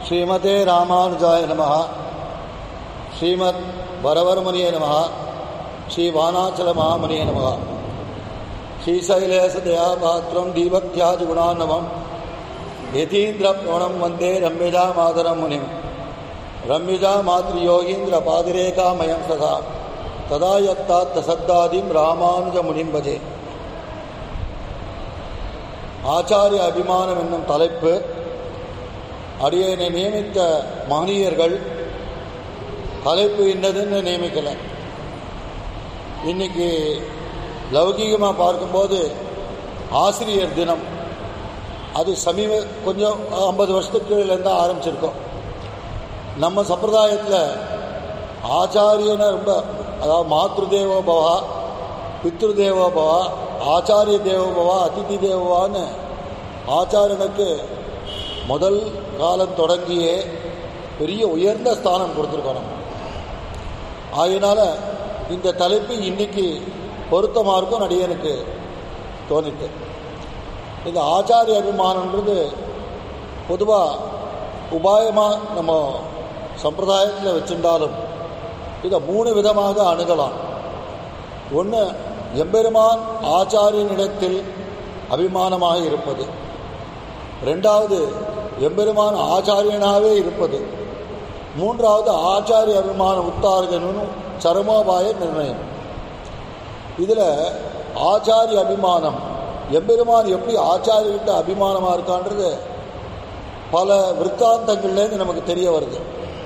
ஸ்ரீமதே ராமானுஜாய நம ஸ்ரீமத் வரவரமுனியே நம ஸ்ரீ வானாச்சல மகாமுனியே நம ஸ்ரீசைலேசதயா பாத்திரம் தீபக்தியாஜ குணாநவம் யதீந்திர பிரவணம் வந்தே ரம்யஜா மாதரம் முனிம் ரம்யஜா மாத்ரி யோகீந்திர பாதிரேகாமயம் சதா ததா யத்தாத்த சத்தாதிம் ராமானுஜ முனிம் பஜே ஆச்சாரிய அபிமானம் என்னும் தலைப்பு அடியனை நியமித்த மகனியர்கள் தலைப்பு என்னதுன்னு நியமிக்கல இன்னைக்கு லௌகீகமாக பார்க்கும்போது ஆசிரியர் தினம் அது சமீப கொஞ்சம் ஐம்பது வருஷத்துக்குலேருந்து ஆரம்பிச்சிருக்கோம் நம்ம சம்பிரதாயத்தில் ஆச்சாரியனை ரொம்ப அதாவது மாத்ரு தேவோபவா பித்ரு தேவோபவா ஆச்சாரிய தேவோபவா அதிதி தேவோபான்னு ஆச்சாரியனுக்கு முதல் காலம் தொடங்கியே பெரிய உயர்ந்த ஸ்தானம் கொடுத்துருக்கோம் நம்ம ஆகையினால இந்த தலைப்பு இன்னைக்கு பொருத்தமாக இருக்கும் நடிகனுக்கு தோணிட்டு இந்த ஆச்சாரிய அபிமானன்றது பொதுவாக உபாயமாக நம்ம சம்பிரதாயத்தில் வச்சுட்டாலும் இதை மூணு விதமாக அணுகலாம் ஒன்று எம்பெருமான் ஆச்சாரியனிடத்தில் அபிமானமாக இருப்பது ரெண்டாவது எம்பெருமான் ஆச்சாரியனாகவே இருப்பது மூன்றாவது ஆச்சாரிய அபிமான உத்தார்கனும் சரமோபாய நிர்ணயம் இதில் ஆச்சாரிய அபிமானம் எம்பெருமான் எப்படி ஆச்சாரியர்கிட்ட அபிமானமாக இருக்கான்றது பல விற்த்தாந்தங்கள்லேருந்து நமக்கு தெரிய வருது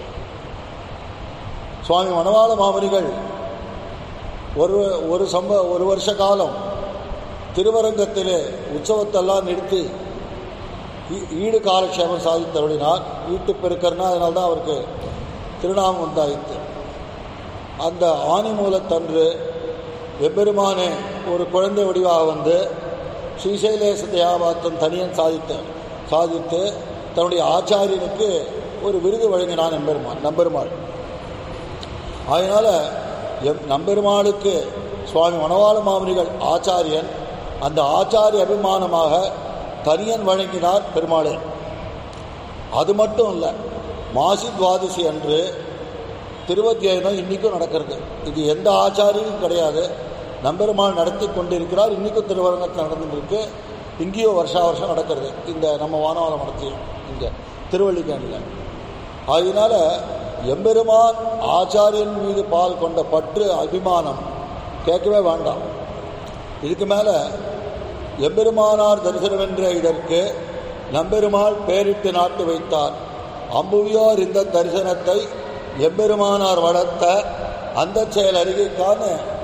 சுவாமி மணவாள மாமனிகள் ஒரு ஒரு சம்ப ஒரு வருஷ காலம் திருவரங்கத்தில் உற்சவத்தெல்லாம் நிறுத்தி ஈடு காலக்ஷேமம் சாதித்தருளினார் வீட்டு பெருக்கர்னா அதனால தான் அவருக்கு திருநாமம் உண்டாயிற்று அந்த ஆணி மூலத்தன்று எம்பெருமானே ஒரு குழந்தை வடிவாக வந்து ஸ்ரீசைலேச தேவாத்தம் தனியன் சாதித்த சாதித்து தன்னுடைய ஆச்சாரியனுக்கு ஒரு விருது வழங்கினான் எம்பெருமான் நம்பெருமாள் அதனால் எம் நம்பெருமாளுக்கு சுவாமி மணவாள மாமனிகள் ஆச்சாரியன் அந்த ஆச்சாரிய அபிமானமாக தனியன் வழங்கினார் பெருமாளே அது மட்டும் இல்லை மாசி துவாதசி அன்று திருவத்தியாயம் இன்றைக்கும் நடக்கிறது இது எந்த ஆச்சாரியும் கிடையாது நம்பெருமாள் நடத்தி கொண்டிருக்கிறார் இன்றைக்கும் திருவரங்கத்தில் நடந்துருக்கு இங்கேயும் வருஷா வருஷம் நடக்கிறது இந்த நம்ம வானவாத மடத்தையும் இங்கே திருவள்ளிக்கேணியில் அதனால எம்பெருமான் ஆச்சாரியன் மீது பால் கொண்ட பற்று அபிமானம் கேட்கவே வேண்டாம் இதுக்கு மேலே எம்பெருமானார் தரிசனம் என்ற இதற்கு நம்பெருமாள் பேரிட்டு நாட்டு வைத்தார் அம்புவியோர் இந்த தரிசனத்தை எம்பெருமானார் வளர்த்த அந்த செயல் அறிக்கைக்கான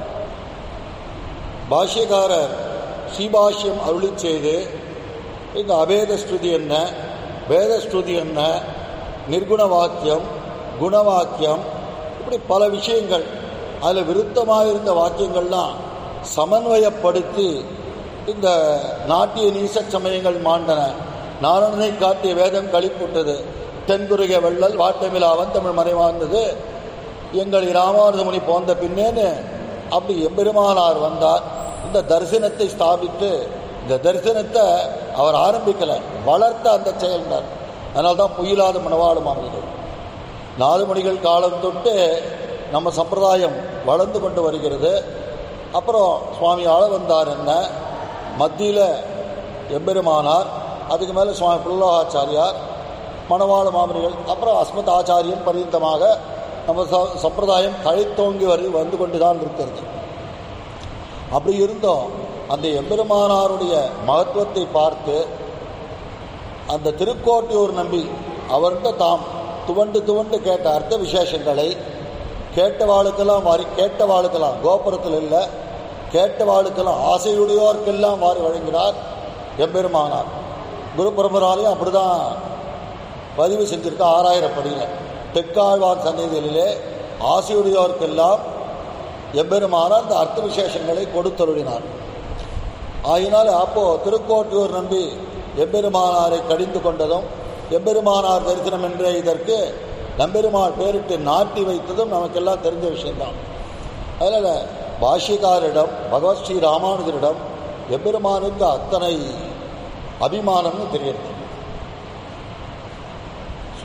பாஷ்யக்காரர் ஸ்ரீபாஷ்யம் அருளி செய்து இந்த அபேத ஸ்ருதி என்ன வேத ஸ்ருதி என்ன நிர்குண வாக்கியம் குணவாக்கியம் இப்படி பல விஷயங்கள் அதில் விருத்தமாக இருந்த வாக்கியங்கள்லாம் சமன்வயப்படுத்தி இந்த நாட்டிய நீச சமயங்கள் மாண்டன நாரணனை காட்டிய வேதம் கழிப்புட்டது தென்குருக வெள்ளல் வாட்டமிலாவன் தமிழ் மறைவார்ந்தது எங்கள் ராமானுஜமுனி போந்த பின்னேன்னு அப்படி எம்பெருமானார் வந்தார் இந்த தரிசனத்தை ஸ்தாபித்து இந்த தரிசனத்தை அவர் ஆரம்பிக்கலை வளர்த்த அந்த செயல்தான் அதனால தான் புயலாத மணவாடு மாமனிகள் நாலுமணிகள் காலம் தொட்டு நம்ம சம்பிரதாயம் வளர்ந்து கொண்டு வருகிறது அப்புறம் சுவாமி ஆள வந்தார் என்ன மத்தியில் எம்பெருமானார் அதுக்கு மேலே சுவாமி புல்லோகாச்சாரியார் மணவாள மாமனிகள் அப்புறம் அஸ்மத் ஆச்சாரியன் பரிந்தமாக நம்ம ச சம்பிரதாயம் தழைத்தோங்கி வரு வந்து கொண்டு தான் இருக்கிறது அப்படி இருந்தோம் அந்த எம்பெருமானாருடைய மகத்துவத்தை பார்த்து அந்த திருக்கோட்டியூர் நம்பி அவர்கிட்ட தாம் துவண்டு துவண்டு கேட்ட அர்த்த விசேஷங்களை கேட்டவாளுக்கெல்லாம் வாரி கேட்டவாளுக்கெல்லாம் கோபுரத்தில் இல்லை கேட்டவாளுக்கெல்லாம் ஆசையுடையோர்க்கெல்லாம் வாரி வழங்கினார் எம்பெருமானார் குரு பரம்பராலையும் அப்படிதான் பதிவு செஞ்சிருக்க ஆறாயிரம் படியில் தெற்காழ்வான் சந்நிதியிலே ஆசையுடையோர்க்கெல்லாம் எம்பெருமானார் அந்த அர்த்த விசேஷங்களை கொடுத்தருளினார் ஆகினால் அப்போ திருக்கோட்டியூர் நம்பி எம்பெருமானாரை கடிந்து கொண்டதும் எம்பெருமானார் தரிசனம் என்ற இதற்கு நம்பெருமாள் பேரிட்டு நாட்டி வைத்ததும் நமக்கெல்லாம் தெரிஞ்ச விஷயம்தான் அதனால் பாஷ்யக்காரிடம் பகவத் ஸ்ரீ ராமானுஜரிடம் எம்பெருமானுக்கு அத்தனை அபிமானம்னு தெரியுது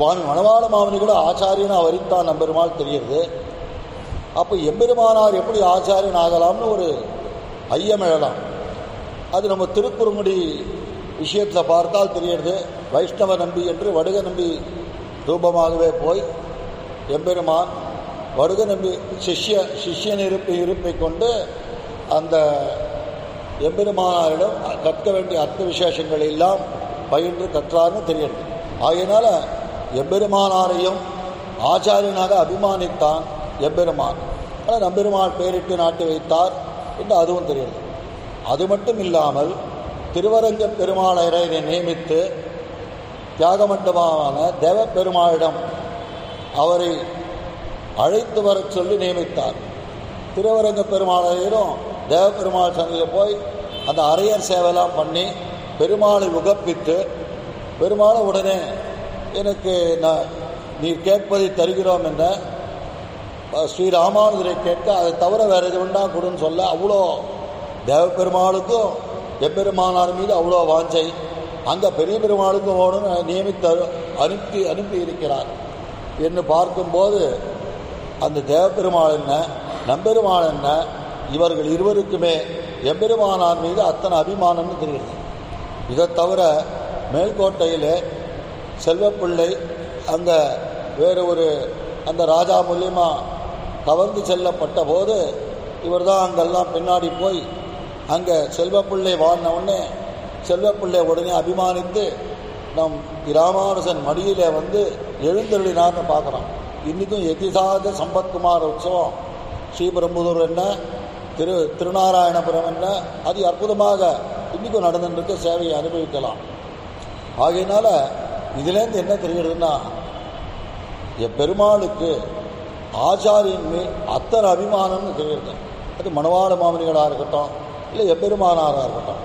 சுவாமி மணவாள மாமனி கூட ஆச்சாரியனா வரித்தான் நம்பெருமாள் தெரியுது அப்போ எம்பெருமானார் எப்படி ஆச்சாரியன் ஆகலாம்னு ஒரு ஐயம் எழலாம் அது நம்ம திருக்குறுங்குடி விஷயத்தில் பார்த்தால் தெரியுது வைஷ்ணவ நம்பி என்று வடுக நம்பி ரூபமாகவே போய் எம்பெருமான் வடுக நம்பி சிஷ்ய சிஷ்யன் இருப்பு இருப்பை கொண்டு அந்த எம்பெருமானாரிடம் கற்க வேண்டிய அர்த்த விசேஷங்கள் எல்லாம் பயின்று கற்றார்னு தெரியுது ஆகையினால எம்பெருமானாரையும் ஆச்சாரியனாக அபிமானித்தான் எம்பெருமான் ஆனால் நம்பெருமான் பெயரிட்டு நாட்டி வைத்தார் என்று அதுவும் தெரியுது அது மட்டும் இல்லாமல் திருவரங்க பெருமாளரை நியமித்து தியாகமண்டபமான தேவ பெருமாளிடம் அவரை அழைத்து வரச் சொல்லி நியமித்தார் திருவரங்க பெருமாளையரும் தேவ பெருமாள் சந்தையில் போய் அந்த அரையர் சேவைலாம் பண்ணி பெருமாளை உகப்பித்து பெருமாளை உடனே எனக்கு நான் நீர் கேட்பதை தருகிறோம் என்ற ஸ்ரீ ராமானுஜரை கேட்க அதை தவிர வேறு எது வேண்டா கொடுன்னு சொல்ல அவ்வளோ தேவ பெருமாளுக்கும் எப்பெருமானார் மீது அவ்வளோ வாஞ்சை அங்கே பெரிய பெருமாளுக்கும் ஓடுன்னு நியமித்து அனுப்பி அனுப்பி இருக்கிறார் என்று பார்க்கும்போது அந்த தேவப்பெருமாள் என்ன நம்பெருமாள் என்ன இவர்கள் இருவருக்குமே எம்பெருமானார் மீது அத்தனை அபிமானம்னு தெரியுது இதை தவிர மேல்கோட்டையில் செல்வப்பிள்ளை அங்கே வேறு ஒரு அந்த ராஜா மூலியமாக கவர்ந்து செல்லப்பட்ட போது இவர் தான் அங்கெல்லாம் பின்னாடி போய் அங்கே செல்வப்பிள்ளை வாழ்ன உடனே செல்வப்பிள்ளை உடனே அபிமானித்து நம் ராமானுஜன் மடியில் வந்து எழுந்தருளினார்னு பார்க்குறோம் இன்றைக்கும் எதிசாத சம்பத்குமார் உற்சவம் ஸ்ரீபெரும்புதூர் என்ன திரு திருநாராயணபுரம் என்ன அதி அற்புதமாக இன்றைக்கும் நடந்துட்டு சேவையை அனுபவிக்கலாம் ஆகையினால இதுலேருந்து என்ன தெரிகிறதுன்னா பெருமாளுக்கு ஆச்சாரியின் மேல் அத்தனை அபிமானம்னு தெரியுது அது மணவாள மாமனிகளாக இருக்கட்டும் இல்லை எப்பெருமானாராக இருக்கட்டும்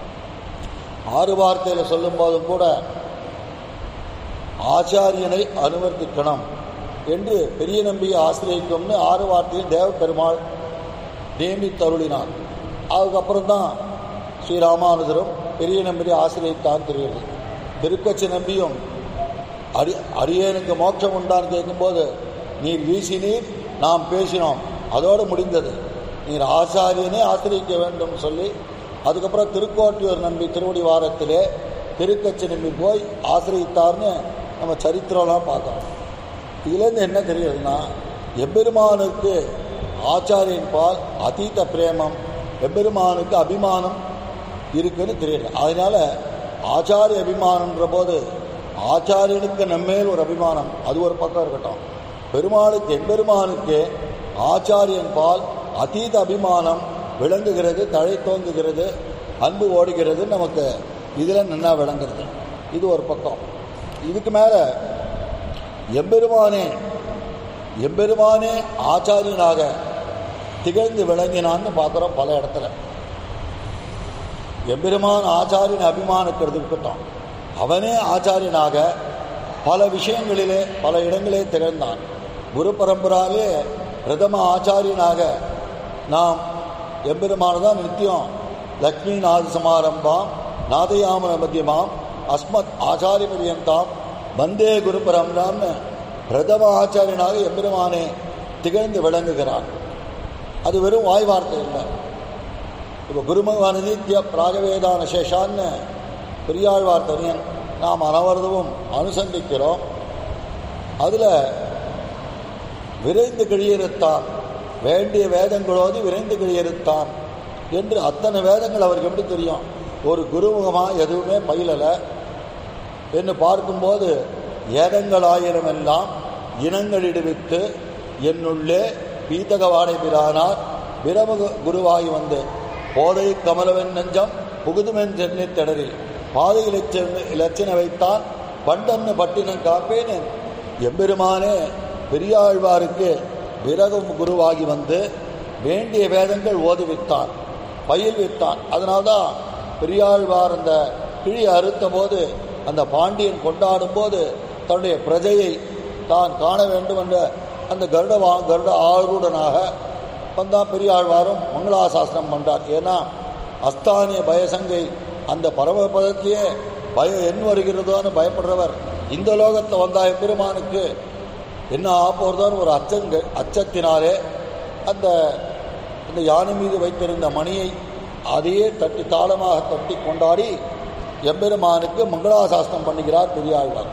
ஆறு வார்த்தையில் சொல்லும் போதும் கூட ஆச்சாரியனை அனுவர்த்திக்கணும் என்று பெரிய நம்பியை ஆசிரியக்கும்னு ஆறு வார்த்தையில் தேவ பெருமாள் நியமித்தருளினார் அதுக்கப்புறம் தான் ஸ்ரீராமானுஜரும் பெரிய நம்பியை ஆசிரியத்தான் தெரியுது திருக்கட்சி நம்பியும் அடி அடியேனுக்கு மோட்சம் உண்டான்னு கேட்கும்போது நீர் வீசினீர் நாம் பேசினோம் அதோடு முடிந்தது நீர் ஆச்சாரியனே ஆசிரியிக்க வேண்டும் சொல்லி அதுக்கப்புறம் திருக்கோட்டியூர் நம்பி திருவடி வாரத்திலே திருக்கட்சி நம்பி போய் ஆசிரியித்தார்னு நம்ம சரித்திரம்லாம் பார்க்குறோம் இதுலேருந்து என்ன தெரியுதுன்னா எம்பெருமானுக்கு ஆச்சாரியன் பால் அதீத பிரேமம் எம்பெருமானுக்கு அபிமானம் இருக்குன்னு தெரியுது அதனால ஆச்சாரிய அபிமானன்ற போது ஆச்சாரியனுக்கு நம்மேல் ஒரு அபிமானம் அது ஒரு பக்கம் இருக்கட்டும் பெருமாளுக்கு எம்பெருமானுக்கு ஆச்சாரியன் பால் அதீத அபிமானம் விளங்குகிறது தழை தோங்குகிறது அன்பு ஓடுகிறது நமக்கு இதில் நன்னா விளங்குறது இது ஒரு பக்கம் இதுக்கு மேலே எம்பெருமானே எம்பெருமானே ஆச்சாரியனாக திகழ்ந்து விளங்கினான்னு பார்க்குறோம் பல இடத்துல எம்பெருமான் ஆச்சாரியன் அபிமானக்கிறது இருக்கட்டும் அவனே ஆச்சாரியனாக பல விஷயங்களிலே பல இடங்களே திகழ்ந்தான் குரு பரம்பராலே பிரதம ஆச்சாரியனாக நாம் எம்பெருமான தான் நித்தியம் லக்ஷ்மி நாத சமாரம்பாம் நாதயாமன மத்தியமாம் அஸ்மத் ஆச்சாரிய பரியந்தாம் வந்தே குரு பரம்பராம்னு பிரதம ஆச்சாரியனாக எம்பெருமானே திகழ்ந்து விளங்குகிறான் அது வெறும் வாய் வார்த்தை இல்லை இப்போ குருமகான நித்திய பிராகவேதான சேஷான்னு பெரியாழ்வார் தனியன் நாம் அனவரதமும் அனுசந்திக்கிறோம் அதில் விரைந்து கிழியிருத்தான் வேண்டிய வேதங்களோடு விரைந்து கிழியிருத்தான் என்று அத்தனை வேதங்கள் அவருக்கு எப்படி தெரியும் ஒரு குருமுகமாக எதுவுமே பயிலலை என்று பார்க்கும்போது ஏதங்களாயிரம் எல்லாம் இனங்களிடுவித்து என்னுள்ளே பீத்தகவாடை பிரானார் பிரம குருவாகி வந்து போதை கமலவன் நெஞ்சம் புகுதுமென் சென்னை திடரில் பாதை இலட்சண இலட்சண வைத்தான் பண்டன்னு பட்டினம் காப்பேன் எம்பெருமானே பெரியாழ்வாருக்கு விரகும் குருவாகி வந்து வேண்டிய வேதங்கள் ஓதுவித்தான் பயில்வித்தான் அதனால்தான் பெரியாழ்வார் அந்த கிழி அறுத்த போது அந்த பாண்டியன் கொண்டாடும் போது தன்னுடைய பிரஜையை தான் காண வேண்டும் என்ற அந்த கருட வா கருட ஆளுடனாக வந்தான் பெரியாழ்வாரும் மங்களாசாசனம் பண்றார் ஏன்னா அஸ்தானிய பயசங்கை அந்த பரமபதத்திலேயே பயம் என் வருகிறதோன்னு பயப்படுறவர் இந்த லோகத்தில் வந்தா எம்பெருமானுக்கு என்ன ஆப்போறதோன்னு ஒரு அச்சங்க அச்சத்தினாலே அந்த இந்த யானை மீது வைத்திருந்த மணியை அதையே தட்டி தாளமாக தட்டி கொண்டாடி எம்பெருமானுக்கு மங்களாசாசனம் பண்ணுகிறார் பெரியாழ்வார்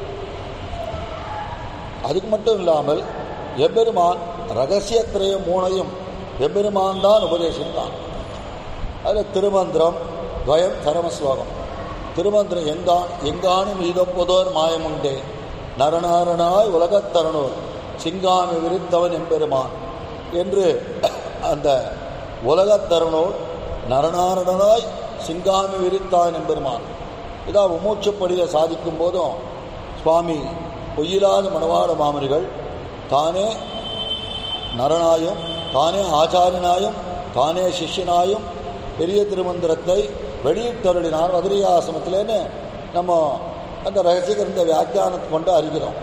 அதுக்கு மட்டும் இல்லாமல் எம்பெருமான் ரகசியத்திரையும் மூணையும் எம்பெருமான் தான் உபதேசித்தான் அதில் திருமந்திரம் துவயம் சரமஸ்லோகம் திருமந்திரம் எங்கான் எங்கானும் இதொப்பதோர் மாயமுண்டே நரநாரணாய் உலகத்தரனோர் சிங்காமி விரித்தவன் எம்பெருமான் என்று அந்த உலகத்தரனோர் நரநாரணனாய் சிங்காமி விரித்தான் எம்பெருமான் இதான் உமூச்சுப்படியை சாதிக்கும் போதும் சுவாமி பொய்யிலாத மணவாள மாமனிகள் தானே நரனாயும் தானே ஆச்சாரியனாயும் தானே சிஷ்யனாயும் பெரிய திருமந்திரத்தை வெளியிட்டருளினார் மதுரையாசிரமத்திலேன்னு நம்ம அந்த ரகசிய கிரந்த வியாக்கியானத்தை கொண்டு அறிகிறோம்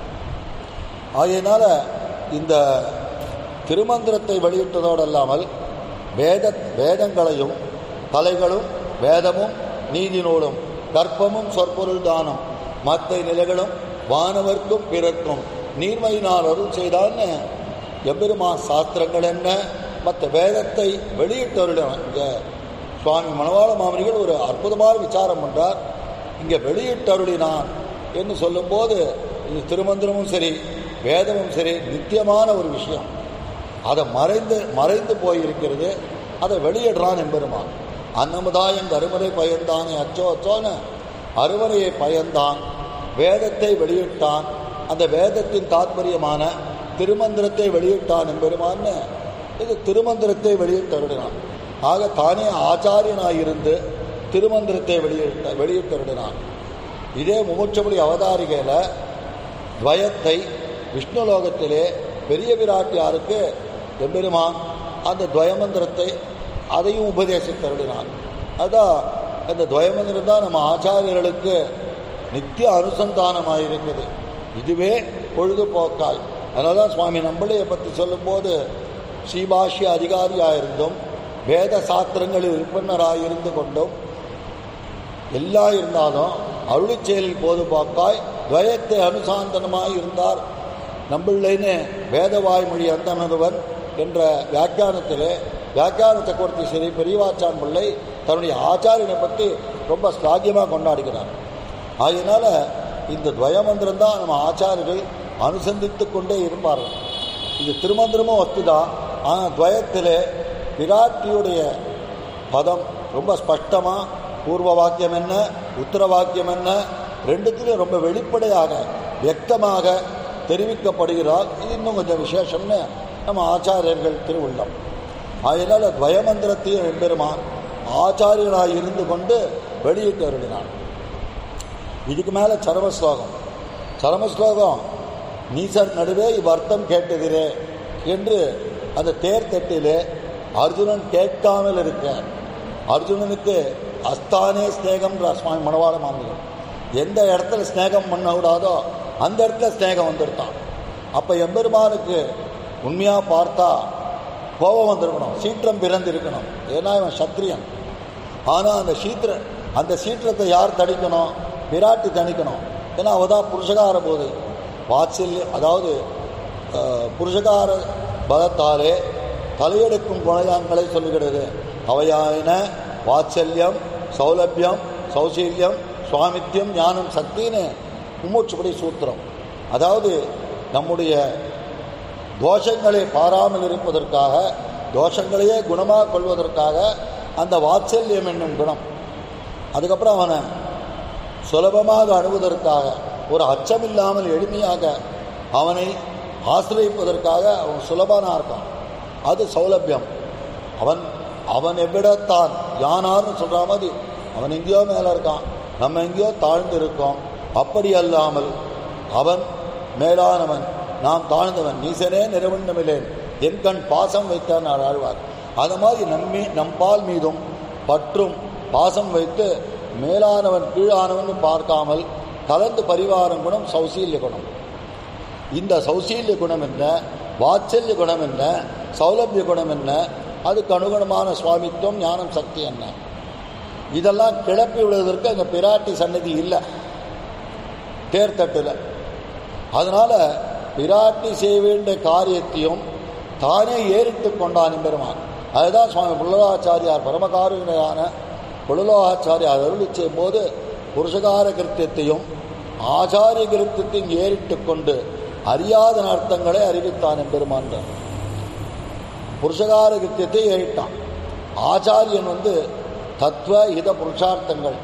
ஆகையினால இந்த திருமந்திரத்தை வெளியிட்டதோடு அல்லாமல் வேத வேதங்களையும் தலைகளும் வேதமும் நீதி நூலும் கற்பமும் சொற்பொருள் தானம் மற்ற நிலைகளும் வானவர்க்கும் பிறர்க்கும் நீர்மையினால் அருள் செய்தான்னு எம்பெருமா சாஸ்திரங்கள் என்ன மற்ற வேதத்தை வெளியிட்டவரிடம் இங்கே சுவாமி மணவாள மாமனிகள் ஒரு அற்புதமான விசாரம் பண்றார் இங்கே வெளியிட்டருளினான் என்று சொல்லும்போது இது திருமந்திரமும் சரி வேதமும் சரி நித்தியமான ஒரு விஷயம் அதை மறைந்து மறைந்து போயிருக்கிறது அதை வெளியிடுறான் எம்பெருமான் அன்னமுதாயங்க அருமறை பயந்தானே அச்சோ அச்சோன்னு அருமறையை பயந்தான் வேதத்தை வெளியிட்டான் அந்த வேதத்தின் தாத்பரியமான திருமந்திரத்தை வெளியிட்டான் எம்பெருமான்னு இது திருமந்திரத்தை வெளியிட்டருடினான் ஆக தானே ஆச்சாரியனாயிருந்து திருமந்திரத்தை வெளியிட்ட வெளியிட்டருடினான் இதே முமுச்சபடி அவதாரிகையில் துவயத்தை விஷ்ணுலோகத்திலே பெரிய விராட்டியாருக்கு எம்பெருமான் அந்த துவயமந்திரத்தை அதையும் உபதேசித்தருடினான் அதான் அந்த துவயமந்திரம் தான் நம்ம ஆச்சாரியர்களுக்கு நித்திய அனுசந்தானமாக இருக்குது இதுவே பொழுதுபோக்காய் அதனால தான் சுவாமி நம்பளையை பற்றி சொல்லும்போது ஸ்ரீபாஷ்ய அதிகாரியாக இருந்தும் வேத சாஸ்திரங்களில் விற்பனராக இருந்து கொண்டும் எல்லாம் இருந்தாலும் அருளிச் செயலில் போதுபாக்காய் துவயத்தை அனுசாந்தனமாய் இருந்தார் நம்பிள்ளைன்னு வேதவாய்மொழி அந்தனருவன் என்ற வியாக்கியானத்திலே வியாக்கியானத்தை கொடுத்து சரி பெரியவாச்சான் பிள்ளை தன்னுடைய ஆச்சாரியனை பற்றி ரொம்ப ஸ்லாகியமாக கொண்டாடுகிறார் ஆகையினால இந்த துவயமந்திரம் தான் நம்ம ஆச்சாரியர்கள் அனுசந்தித்து கொண்டே இருப்பார்கள் இது திருமந்திரமும் ஒத்துதான் ஆனால் துவயத்திலே விராட்டியுடைய பதம் ரொம்ப ஸ்பஷ்டமாக பூர்வ வாக்கியம் என்ன உத்தர வாக்கியம் என்ன ரெண்டுத்திலும் ரொம்ப வெளிப்படையாக வியக்தமாக தெரிவிக்கப்படுகிறார் இது இன்னும் கொஞ்சம் விசேஷம்னு நம்ம ஆச்சாரியர்கள் திருவுள்ளம் அதனால் துவயமந்திரத்தையும் எம்பெருமான் ஆச்சாரியனாக இருந்து கொண்டு வெளியிட்டு அருளினான் இதுக்கு மேலே சரமஸ்லோகம் சரமஸ்லோகம் நீசர் நடுவே இவ்வர்த்தம் கேட்டதிரே என்று அந்த தேர் தட்டிலே அர்ஜுனன் கேட்காமல் இருக்க அர்ஜுனனுக்கு அஸ்தானே ஸ்நேகம் சுவாமி மணவாள மாமிகள் எந்த இடத்துல ஸ்நேகம் பண்ண விடாதோ அந்த இடத்துல ஸ்நேகம் வந்துருத்தான் அப்போ எம்பெருமானுக்கு உண்மையாக பார்த்தா கோபம் வந்திருக்கணும் சீற்றம் பிறந்திருக்கணும் ஏன்னா இவன் சத்திரியன் ஆனால் அந்த சீத்திரன் அந்த சீற்றத்தை யார் தணிக்கணும் பிராட்டி தணிக்கணும் ஏன்னா அவள் தான் புருஷகார போது வாத்சல்யம் அதாவது அஹ், புருஷகார பலத்தாலே தலையெடுக்கும் குணயாங்களை சொல்லுகிறது அவையாயின வாத்சல்யம் சௌலபியம் சௌசீல்யம் சுவாமித்யம் ஞானம் சக்தின்னு மும்மூச்சுப்படி சூத்திரம் அதாவது நம்முடைய தோஷங்களை பாராமல் இருப்பதற்காக தோஷங்களையே குணமாக கொள்வதற்காக அந்த வாத்சல்யம் என்னும் குணம் அதுக்கப்புறம் அவனை சுலபமாக அணுவதற்காக ஒரு அச்சமில்லாமல் எளிமையாக அவனை ஆசிரியப்பதற்காக அவன் சுலபனா இருக்கான் அது சௌலபியம் அவன் அவன் எவ்விடத்தான் யானார்னு சொல்ற மாதிரி அவன் எங்கேயோ மேலே இருக்கான் நம்ம எங்கேயோ தாழ்ந்து இருக்கோம் அப்படி அல்லாமல் அவன் மேலானவன் நாம் தாழ்ந்தவன் நீசனே நிறவண்ணமில்லேன் என் கண் பாசம் வைத்தான் நான் ஆழ்வார் அது மாதிரி நம்மி நம்பால் மீதும் பற்றும் பாசம் வைத்து மேலானவன் கீழானவன் பார்க்காமல் கலந்து பரிவாரம் குணம் சௌசீல்ய குணம் இந்த சௌசீல்ய குணம் என்ன வாத்சல்ய குணம் என்ன சௌலபிய குணம் என்ன அதுக்கு அனுகுணமான சுவாமித்துவம் ஞானம் சக்தி என்ன இதெல்லாம் கிளப்பி விடுவதற்கு அங்கே பிராட்டி சன்னதி இல்லை தேர்தட்டில் அதனால பிராட்டி செய்ய வேண்டிய காரியத்தையும் தானே ஏறிட்டு கொண்டான் பெருமான் அதுதான் சுவாமி புள்ளலாச்சாரியார் பரமகாருணையான புள்ளலாச்சாரியார் அருளி செய்யும் போது புருஷகார கிருத்தியத்தையும் ஆச்சாரிய கிருத்தியத்தையும் ஏறிட்டு கொண்டு அறியாத அர்த்தங்களை அறிவித்தான் எம்பெருமான் புருஷகார கிருத்தியத்தை ஏறிட்டான் ஆச்சாரியன் வந்து தத்துவ இத புருஷார்த்தங்கள்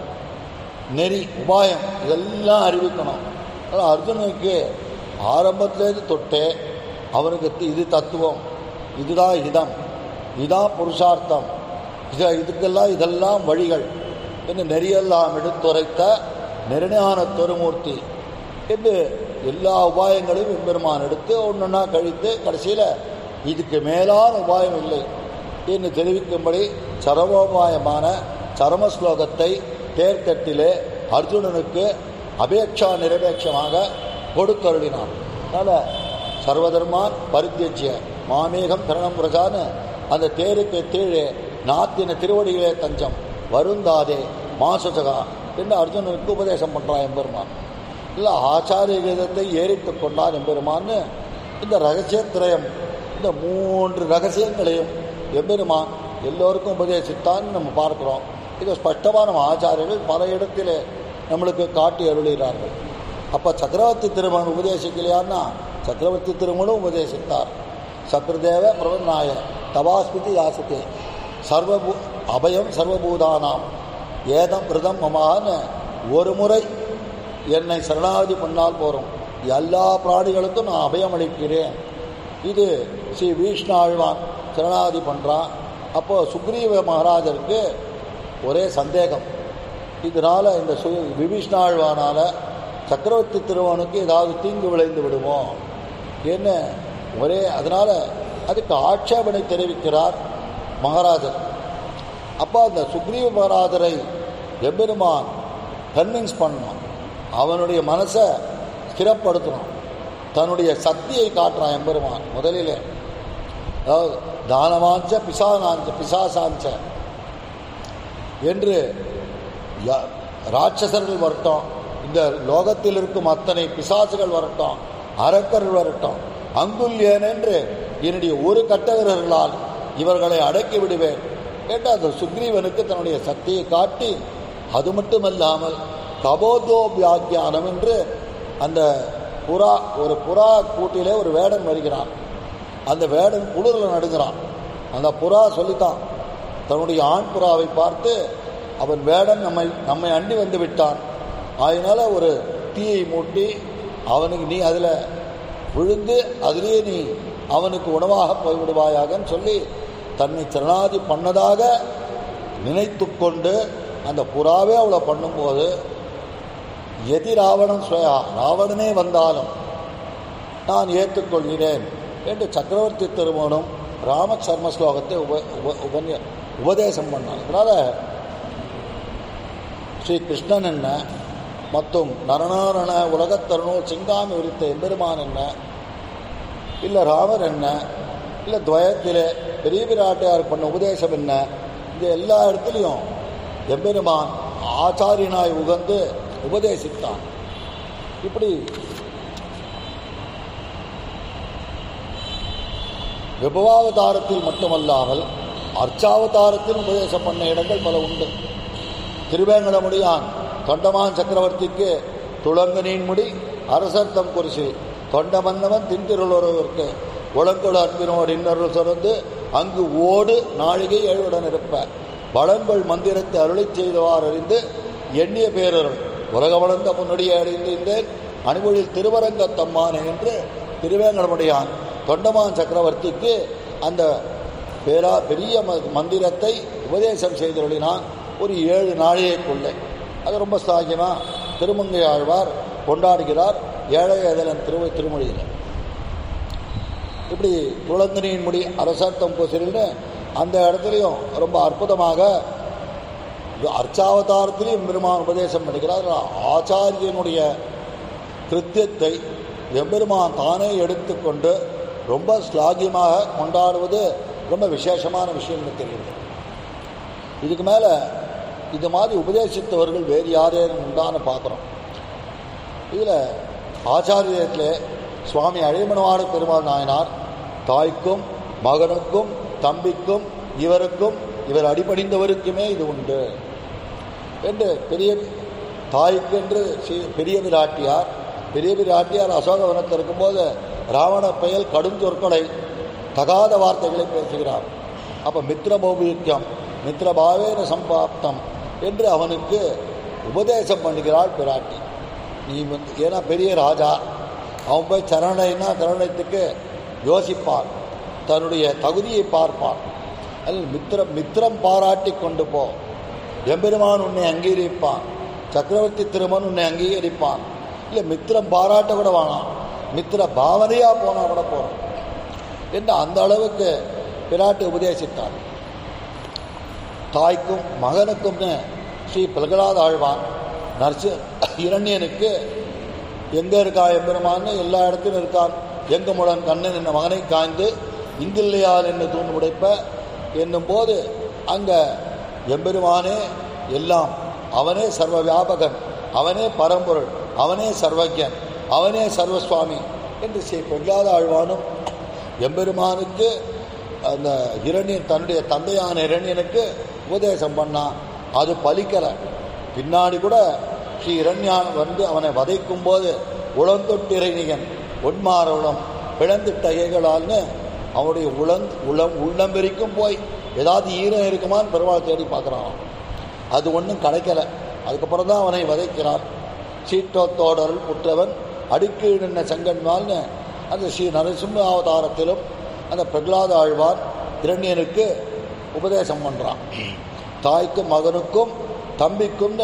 நெறி உபாயம் இதெல்லாம் அறிவிக்கணும் அதனால அர்ஜுனுக்கு ஆரம்பத்திலேருந்து தொட்டே அவனுக்கு தி- இது தத்துவம் இதுதான் இதம் இதான் புருஷார்த்தம் இது இதுக்கெல்லாம் இதெல்லாம் வழிகள் என்று நெறியெல்லாம் எடுத்துரைத்த நெருஞான தொருமூர்த்தி என்று எல்லா உபாயங்களையும் எம்பெருமான் எடுத்து ஒன்றொன்னா கழித்து கடைசியில் இதுக்கு மேலான உபாயம் இல்லை என்று தெரிவிக்கும்படி சரமோபாயமான சரம ஸ்லோகத்தை தேர்தட்டிலே அர்ஜுனனுக்கு அபேட்சா நிரபேட்சமாக கொடுத்தருளினான் அதனால் சர்வதர்மான் பரித்தியஜ்ய மாமேகம் கரணம் பிரஜான்னு அந்த தேருக்கு கீழே நாத்தின திருவடிகளே தஞ்சம் வருந்தாதே மாசுசகா என்று அர்ஜுனனுக்கு உபதேசம் பண்றான் எம்பெருமான் இல்லை ஆச்சாரிய கீதத்தை ஏறிட்டு கொண்டான் எம்பெருமான்னு இந்த ரகசியத்திரயம் இந்த மூன்று ரகசியங்களையும் எம்பெருமான் எல்லோருக்கும் உபதேசித்தான் நம்ம பார்க்கிறோம் இது ஸ்பஷ்டமாக நம்ம ஆச்சாரியர்கள் பல இடத்திலே நம்மளுக்கு காட்டி அருளுகிறார்கள் அப்போ சக்கரவர்த்தி திருமணம் உபதேசிக்கலையான்னா சக்கரவர்த்தி திருமணம் உபதேசித்தார் சக்கரதேவ பிரபன்னாய தவாஸ்மிதி யாசத்தே சர்வபூ அபயம் சர்வபூதானாம் ஏதம் விரதம் மமான்னு ஒரு முறை என்னை சரணாகதி பண்ணால் போறோம் எல்லா பிராணிகளுக்கும் நான் அபயம் அளிக்கிறேன் இது ஸ்ரீ வீஷ்ணாழ்வான் சரணாகதி பண்றான் அப்போ சுக்ரீவ மகாராஜருக்கு ஒரே சந்தேகம் இதனால இந்த சு விபீஷ்ணாழ்வானால சக்கரவர்த்தி திருவனுக்கு ஏதாவது தீங்கு விளைந்து விடுமோ என்ன ஒரே அதனால அதுக்கு ஆட்சேபனை தெரிவிக்கிறார் மகாராஜர் அப்போ அந்த சுக்ரீவ மகாராஜரை எம்பெருமான் கன்வின்ஸ் பண்ணணும் அவனுடைய மனசை ஸ்திரப்படுத்தணும் தன்னுடைய சக்தியை காட்டுறான் எம்பெருமான் முதலிலே அதாவது தானவாஞ்ச பிசானாஞ்ச பிசாசாஞ்ச என்று ய- ராட்சசர்கள் வரட்டும் இந்த லோகத்தில் இருக்கும் அத்தனை பிசாசுகள் வரட்டும் அரக்கர்கள் வரட்டும் அங்குல்யன் என்று என்னுடைய ஒரு கட்டவர்களால் இவர்களை அடக்கி விடுவேன் கேட்டு அந்த சுக்ரீவனுக்கு தன்னுடைய சக்தியை காட்டி அது மட்டுமல்லாமல் கபோதோபியாக்கியானம் என்று அந்த புறா ஒரு புறா கூட்டிலே ஒரு வேடன் வருகிறான் அந்த வேடன் குளிரில் நடுங்கிறான் அந்த புறா சொல்லித்தான் தன்னுடைய ஆண் புறாவை பார்த்து அவன் வேடன் நம்மை நம்மை அண்டி வந்து விட்டான் அதனால ஒரு தீயை மூட்டி அவனுக்கு நீ அதில் விழுந்து அதிலேயே நீ அவனுக்கு உணவாக போய்விடுவாயாகன்னு சொல்லி தன்னை சரணாதி பண்ணதாக நினைத்து கொண்டு அந்த புறாவே அவளை பண்ணும்போது எதி ராவணன் சுயா ராவணனே வந்தாலும் நான் ஏற்றுக்கொள்கிறேன் என்று சக்கரவர்த்தி திருமணம் ராம சர்ம ஸ்லோகத்தை உப உப உபன்ய- உபதேசம் பண்ணான் அதனால ஸ்ரீ கிருஷ்ணன் என்ன மற்றும் நரநாரண உலகத்தருணோ சிங்காமி விரித்த எம்பெருமான் என்ன இல்லை ராமர் என்ன இல்லை துவயத்தில் பெரிய பிராட்டியார் பண்ண உபதேசம் என்ன இந்த எல்லா இடத்துலையும் எம்பெருமான் ஆச்சாரியனாய் உகந்து உபதேசித்தான் இப்படி விபவாவதாரத்தில் மட்டுமல்லாமல் அர்ச்சாவதாரத்தில் உபதேசம் பண்ண இடங்கள் பல உண்டு திருவேங்கடமுடியான் தொண்டமான் சக்கரவர்த்திக்கு துளங்கனின் முடி அரசர் தம் குறிசி தொண்ட மன்னவன் தின்திருளொருவருக்கு உளங்கொடு அன்பினோடு இன்னொரு சுரந்து அங்கு ஓடு நாழிகை எழுவுடன் இருப்ப வளங்கொள் மந்திரத்தை அருளிச் செய்தவார் அறிந்து எண்ணிய பேரருள் உலக வளர்ந்த முன்னடியை அடைந்தேன் அணிமொழியில் திருவரங்கத்தம்மானே என்று திருவேங்கடமுடியான் தொண்டமான் சக்கரவர்த்திக்கு அந்த பேரா பெரிய ம- மந்திரத்தை உபதேசம் செய்தருளினான் ஒரு ஏழு நாழிகைக்குள்ளே அது ரொம்ப சாகியமா திருமங்கை ஆழ்வார் கொண்டாடுகிறார் ஏழை எதலன் திரு திருமொழியில் இப்படி குளங்கனியின் முடி அரசார்த்தம் பொசில்னு அந்த இடத்துலையும் ரொம்ப அற்புதமாக அர்ச்சாவதாரத்திலையும் பெருமான் உபதேசம் பண்ணுகிறார் ஆச்சாரியனுடைய கிருத்தியத்தை எம்பெருமான் தானே எடுத்துக்கொண்டு ரொம்ப ஸ்லாகியமாக கொண்டாடுவது ரொம்ப விசேஷமான விஷயம்னு தெரியுது இதுக்கு மேலே இது மாதிரி உபதேசித்தவர்கள் வேறு யாரேனும் உண்டான்னு பார்க்குறோம் இதில் ஆச்சாரியத்தில் சுவாமி அழிமணவாட பெருமாள் நாயனார் தாய்க்கும் மகனுக்கும் தம்பிக்கும் இவருக்கும் இவர் அடிபணிந்தவருக்குமே இது உண்டு என்று பெரிய தாய்க்கென்று ஸ்ரீ- பெரிய பிராட்டியார் பெரிய பிராட்டியார் அசோகவனத்தில் இருக்கும்போது ராவண பெயல் கடும் சொற்களை தகாத வார்த்தைகளை பேசுகிறார் அப்போ மித்திரபௌபிக்கம் மித்திரபாவேன சம்பாப்தம் என்று அவனுக்கு உபதேசம் பண்ணுகிறாள் பிராட்டி நீ வந்து ஏன்னா பெரிய ராஜா அவன் போய் சரணைன்னா சரணத்துக்கு யோசிப்பான் தன்னுடைய தகுதியை பார்ப்பான் அதில் மித்திரம் மித்திரம் பாராட்டி கொண்டு போ எம்பெருமான் உன்னை அங்கீகரிப்பான் சக்கரவர்த்தி திருமன் உன்னை அங்கீகரிப்பான் இல்லை மித்திரம் பாராட்ட கூட வேணாம் மித்திர பாவனையாக போனால் கூட போகிறோம் என்று அந்த அளவுக்கு பிராட்டி உபதேசித்தார் தாய்க்கும் மகனுக்கும்னு ஸ்ரீ பிரகலாத ஆழ்வான் நர்சு இரண்யனுக்கு எங்கே இருக்கா எம்பெருமான்னு எல்லா இடத்திலும் இருக்கான் எங்க முடன் கண்ணன் என்ற மகனை காய்ந்து இங்கில்லையால் என்று தூண்டு உடைப்ப என்னும் போது அங்க எம்பெருமானே எல்லாம் அவனே சர்வ வியாபகன் அவனே பரம்பொருள் அவனே சர்வஜன் அவனே சர்வசுவாமி என்று ஸ்ரீ பிரகலாத ஆழ்வானும் எம்பெருமானுக்கு அந்த இரணியன் தன்னுடைய தந்தையான இரணியனுக்கு உபதேசம் பண்ணான் அது பலிக்கலை பின்னாடி கூட ஸ்ரீ இரண்யான் வந்து அவனை வதைக்கும் போது உளந்தொட்டிரைனிகன் ஒன்மாரவுளம் பிளந்திட்ட கைகளால்னு அவனுடைய உளம் உளம் உள்ளம் வரைக்கும் போய் ஏதாவது ஈரம் இருக்குமான்னு பெருமாள் தேடி பார்க்குறான் அது ஒன்றும் கிடைக்கல அதுக்கப்புறம் தான் அவனை வதைக்கிறார் சீட்டோத்தோடருள் புற்றவன் அடுக்கு நின்ன செங்கன்மால்னு அந்த ஸ்ரீ நரசிம்ம அவதாரத்திலும் அந்த பிரகலாத ஆழ்வான் இரண்யனுக்கு உபதேசம் பண்ணுறான் தாய்க்கும் மகனுக்கும் தம்பிக்கும்னு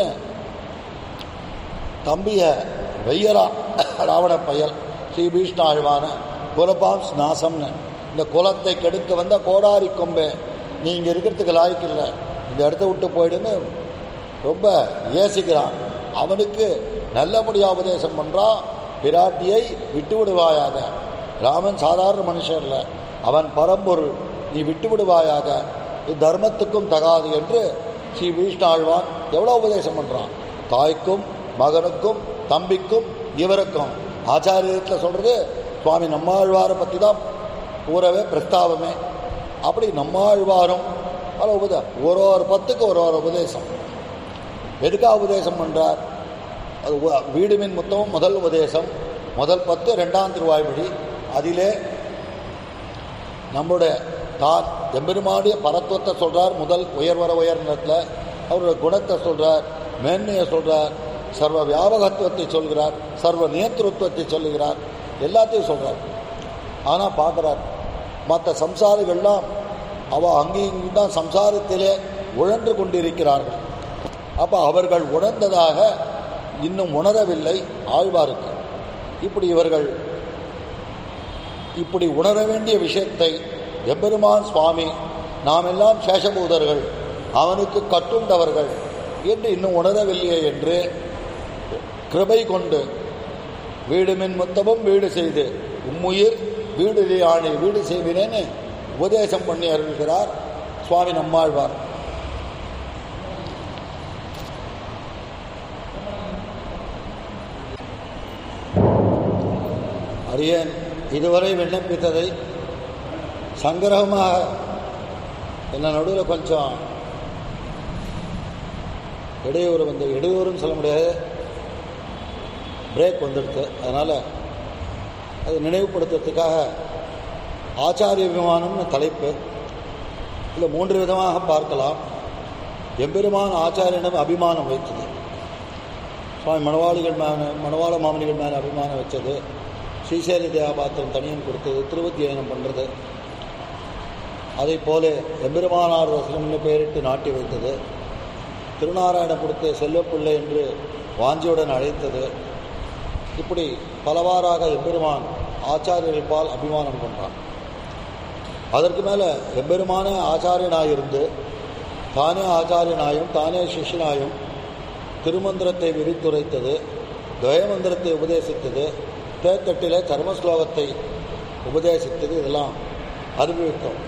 தம்பிய வெய்யரா ராவண பயல் ஸ்ரீ பீஷ்ண ஆழ்வான குலபாம் நாசம்னு இந்த குலத்தை கெடுக்க வந்த கோடாரி கொம்பே நீ இங்கே இருக்கிறதுக்கு லாய்க்கு இல்லை இந்த இடத்த விட்டு போயிடுன்னு ரொம்ப ஏசிக்கிறான் அவனுக்கு நல்லபடியாக உபதேசம் பண்ணுறான் பிராட்டியை விட்டு விடுவாயாக ராமன் சாதாரண மனுஷன் இல்லை அவன் பரம்பொருள் நீ விட்டு விடுவாயாக இது தர்மத்துக்கும் தகாது என்று ஸ்ரீ விஷ்ணாழ்வான் எவ்வளோ உபதேசம் பண்ணுறான் தாய்க்கும் மகனுக்கும் தம்பிக்கும் இவருக்கும் ஆச்சாரியத்தில் சொல்கிறது சுவாமி நம்மாழ்வாரை பற்றி தான் கூறவே பிரஸ்தாபமே அப்படி நம்மாழ்வாரும் பல உபத ஒரு ஒரு பத்துக்கு ஒரு ஒரு உபதேசம் எதுக்காக உபதேசம் பண்ணுறார் அது உ- வீடுமின் மொத்தமும் முதல் உபதேசம் முதல் பத்து ரெண்டாம் திருவாய்மொழி அதிலே நம்முடைய தான் எம்பெருமானுடைய பரத்துவத்தை சொல்றார் முதல் உயர்வர உயர்ந்தத்தில் அவருடைய குணத்தை சொல்றார் மேன்மையை சொல்றார் சர்வ வியாபகத்துவத்தை சொல்கிறார் சர்வ நியந்திரத்துவத்தை சொல்லுகிறார் எல்லாத்தையும் சொல்றார் ஆனால் பார்க்குறார் மற்ற சம்சாரிகள்லாம் அவ அங்கேயும் இங்கேயும் தான் சம்சாரத்திலே உழன்று கொண்டிருக்கிறார்கள் அப்போ அவர்கள் உணர்ந்ததாக இன்னும் உணரவில்லை ஆழ்வாருக்கு இப்படி இவர்கள் இப்படி உணர வேண்டிய விஷயத்தை எம்பெருமான் சுவாமி நாம் எல்லாம் சேஷபூதர்கள் அவனுக்கு கட்டுண்டவர்கள் என்று இன்னும் உணரவில்லையே என்று கிருபை கொண்டு வீடுமின் மொத்தமும் வீடு செய்து உம்முயிர் வீடு ஆணை வீடு செய்வினேன்னு உபதேசம் பண்ணி அருள்கிறார் சுவாமி நம்மாழ்வார் அரியன் இதுவரை விண்ணப்பித்ததை சங்கிரகமாக என்ன நடுவில் கொஞ்சம் இடையூறு வந்து இடையூறுன்னு சொல்ல முடியாது பிரேக் வந்துடுது அதனால் அது நினைவுபடுத்துறதுக்காக ஆச்சாரிய விமானம்னு தலைப்பு இதில் மூன்று விதமாக பார்க்கலாம் எம்பெருமான் ஆச்சாரியனிடம் அபிமானம் வைத்தது சுவாமி மணவாளிகள் மேலே மணவாள மாமனிகள் மேலே அபிமானம் வச்சது ஸ்ரீசைல தேவாபாத்திரம் தனியன் கொடுத்தது திருவத்தியனம் பண்ணுறது அதை போல எம்பெருமானார் வசனம்னு பெயரிட்டு நாட்டி வைத்தது திருநாராயண கொடுத்த செல்வப்பிள்ளை என்று வாஞ்சியுடன் அழைத்தது இப்படி பலவாறாக எம்பெருமான் ஆச்சாரியர்கள் பால் அபிமானம் கொண்டான் அதற்கு மேலே எம்பெருமான ஆச்சாரியனாயிருந்து தானே ஆச்சாரியனாயும் தானே சிஷ்யனாயும் திருமந்திரத்தை விரித்துரைத்தது துவயமந்திரத்தை உபதேசித்தது தேத்தட்டிலே கர்மஸ்லோகத்தை உபதேசித்தது இதெல்லாம் அனுபவித்தோம்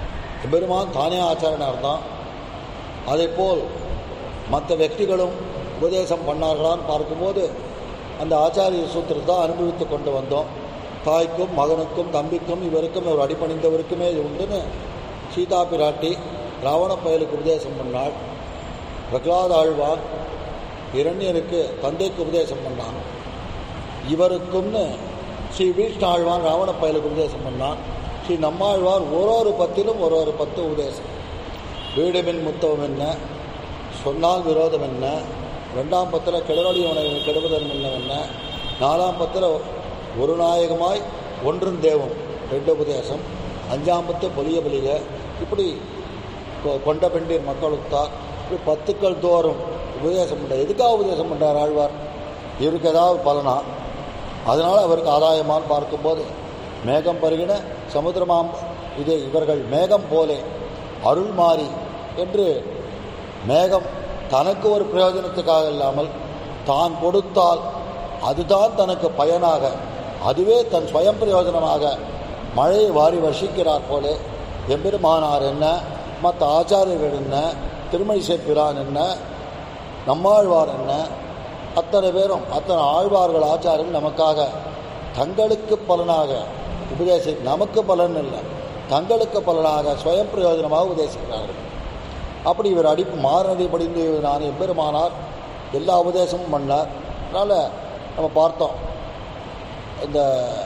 எம்பெருமான் தானே ஆச்சாரியனாக இருந்தான் அதேபோல் மற்ற వ్యక్తిகளும் உபதேசம் பண்ணார்களான்னு பார்க்கும்போது அந்த ஆச்சாரிய சூத்திரத்தை தான் அனுபவித்து கொண்டு வந்தோம் தாய்க்கும் மகனுக்கும் தம்பிக்கும் இவருக்கும் இவர் அடிபணிந்தவருக்குமே இது உண்டுன்னு சீதா பிராட்டி ராவண பயலுக்கு உபதேசம் பண்ணாள் பிரகலாத ஆழ்வார் இரண்யருக்கு தந்தைக்கு உபதேசம் பண்ணான் இவருக்கும்னு ஸ்ரீ விஷ்ணு ஆழ்வான் ராவண பயலுக்கு உபதேசம் பண்ணான் ஸ்ரீ நம்மாழ்வார் ஒரு ஒரு பத்திலும் ஒரு ஒரு பத்து உபதேசம் வீடுமின் முத்தவம் என்ன சொன்னால் விரோதம் என்ன ரெண்டாம் பத்தில் கிளறொழி உணவு கெடுவதன் முன்னம் என்ன நாலாம் பத்தில் ஒரு நாயகமாய் ஒன்றும் தேவம் ரெண்டு உபதேசம் அஞ்சாம் பத்து பொலிய பொலிக இப்படி கொ- கொண்ட பெண்டீர் மக்களுத்தார் இப்படி பத்துக்கள் தோறும் உபதேசம் பண்ண எதுக்காக உபதேசம் பண்ணுறார் ஆழ்வார் இவருக்கு ஏதாவது பலனா அதனால் அவருக்கு ஆதாயமான்னு பார்க்கும்போது மேகம் பருகின சமுத்திரமாம் இது இவர்கள் மேகம் போலே அருள் மாறி என்று மேகம் தனக்கு ஒரு பிரயோஜனத்துக்காக இல்லாமல் தான் கொடுத்தால் அதுதான் தனக்கு பயனாக அதுவே தன் சுயம் பிரயோஜனமாக மழையை வாரி வர்ஷிக்கிறார் போலே எம்பெருமானார் என்ன மற்ற ஆச்சாரியர்கள் என்ன திருமணி சேர்ப்பிரான் என்ன நம்மாழ்வார் என்ன அத்தனை பேரும் அத்தனை ஆழ்வார்கள் ஆச்சாரியர்கள் நமக்காக தங்களுக்கு பலனாக உபதேசி நமக்கு பலன் இல்லை தங்களுக்கு பலனாக சுயம் பிரயோஜனமாக உபதேசிக்கிறார்கள் அப்படி இவர் அடிப்பு மாறனடி படிந்து நான் எம்பெருமானார் எல்லா உபதேசமும் பண்ணார் அதனால் நம்ம பார்த்தோம் இந்த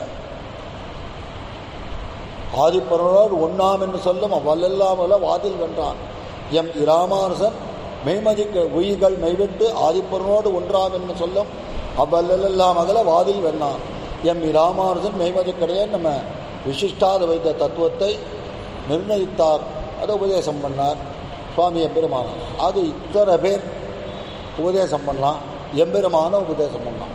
ஆதிப்பொருளோடு ஒண்ணாம் என்று சொல்லும் அவ்வல்லல்லாமல வாதில் வென்றான் எம் இராமானுசன் மெய்மதிக்க உயிர்கள் மெய்விட்டு ஆதிப்பொருளோடு ஒன்றாம் என்று சொல்லும் அவ்வல்லெல்லாம் அகல வாதில் வென்னான் எம் இராமானுசன் மெய்மதிக்கடையே நம்ம விசிஷ்டாத வைத்த தத்துவத்தை நிர்ணயித்தார் அதை உபதேசம் பண்ணார் சுவாமி எம்பெருமானார் அது இத்தனை பேர் உபதேசம் பண்ணலாம் எம்பெருமான உபதேசம் பண்ணலாம்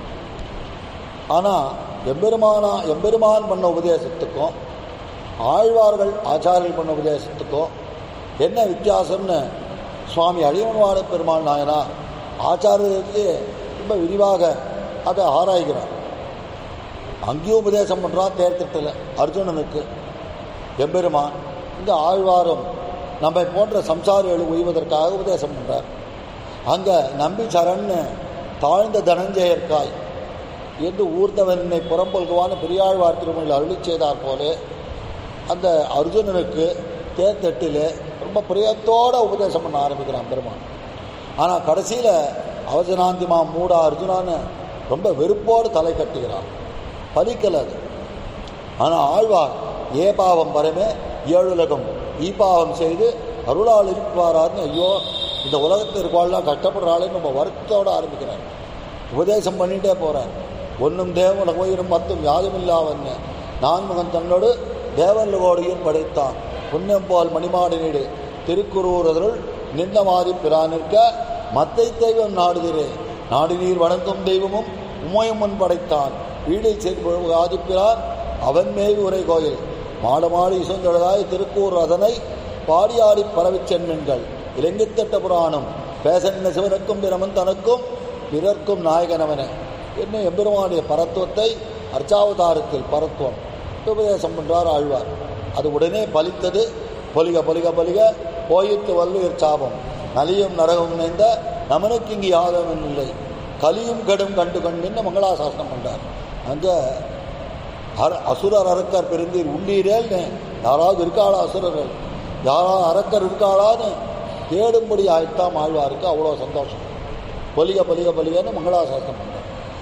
ஆனால் எம்பெருமானா எம்பெருமான் பண்ண உபதேசத்துக்கும் ஆழ்வார்கள் ஆச்சாரியர்கள் பண்ண உபதேசத்துக்கும் என்ன வித்தியாசம்னு சுவாமி அழிவன்வாட பெருமாள் நாயனா ஆச்சாரியருக்கு ரொம்ப விரிவாக அதை ஆராய்கிறார் அங்கேயும் உபதேசம் பண்ணுறான் தேர்த்திட்டல அர்ஜுனனுக்கு எம்பெருமான் இந்த ஆழ்வாரும் நம்மை போன்ற சம்சாரிகள் உய்வதற்காக உபதேசம் பண்ணுறார் அங்கே நம்பி சரண்னு தாழ்ந்த தனஞ்செயற்காய் என்று ஊர்ந்தவனை புறம்பொல்குவான பெரியாழ்வார் திருமணில் அருளி செய்தார் போலே அந்த அர்ஜுனனுக்கு தேர்தட்டிலே ரொம்ப பிரியத்தோட உபதேசம் பண்ண ஆரம்பிக்கிறான் பெருமான் ஆனால் கடைசியில் அவசனாந்திமா மூடா அர்ஜுனான்னு ரொம்ப வெறுப்போடு தலை கட்டுகிறான் பலிக்கல அது ஆனால் ஆழ்வார் ஏ பாவம் பரமே ஏழுலகம் ஈ பாவம் செய்து அருளால் இருப்பாரான்னு ஐயோ இந்த உலகத்தில் இருக்கவாள்லாம் கஷ்டப்படுறாளேன்னு நம்ம வருத்தத்தோடு ஆரம்பிக்கிறார் உபதேசம் பண்ணிட்டே போகிறார் ஒன்றும் தேவன் உயிரும் மத்தும் யாதுமில்லாவன்னு நான்முகன் தன்னோடு தேவன்லகோடையும் படைத்தான் புண்ணியம் போல் மணிமாடினீடு திருக்குறூரதருள் நின்னமாதி பிரானிற்க மத்தை தெய்வம் நாடுகிறே நாடினீர் வணங்கும் தெய்வமும் உமையும் முன் படைத்தான் வீடில் சேர்ப்பு ஆதிப்பிரான் அவன் மேவி உரை கோயில் மாடு மாடு இசைந்தொழகாய் திருக்கூர் அதனை பாடியாடி பரவிச் சென்மென்கள் இலங்கைத்தட்ட புராணம் பேசன்ன சிவனுக்கும் பிரமன் தனக்கும் பிறர்க்கும் நாயகனவனே என்ன எம்பெருமானுடைய பரத்துவத்தை அர்ச்சாவதாரத்தில் பரத்துவம் உபதேசம் பண்றார் ஆழ்வார் அது உடனே பலித்தது பொலிக பொலிக பொலிக போயிட்டு வல்லுயிர் சாபம் நலியும் நரகம் இணைந்த நமனுக்கு இங்கு யாதவன் இல்லை கலியும் கடும் கண்டு கண்டுன்னு மங்களாசாசனம் பண்றார் அங்க அர- அசுரர் அரக்கர் பெருந்தீர் உள்ளீரேல்னு யாராவது இருக்காளா அசுரர்கள் யாராவது அரக்கர் இருக்காளான்னு தேடும்படி ஆயிட்டாம் ஆழ்வாருக்கு அவ்வளோ சந்தோஷம் பொலிக பொலிக பொலிகன்னு மங்களாசாசனம் பண்றார்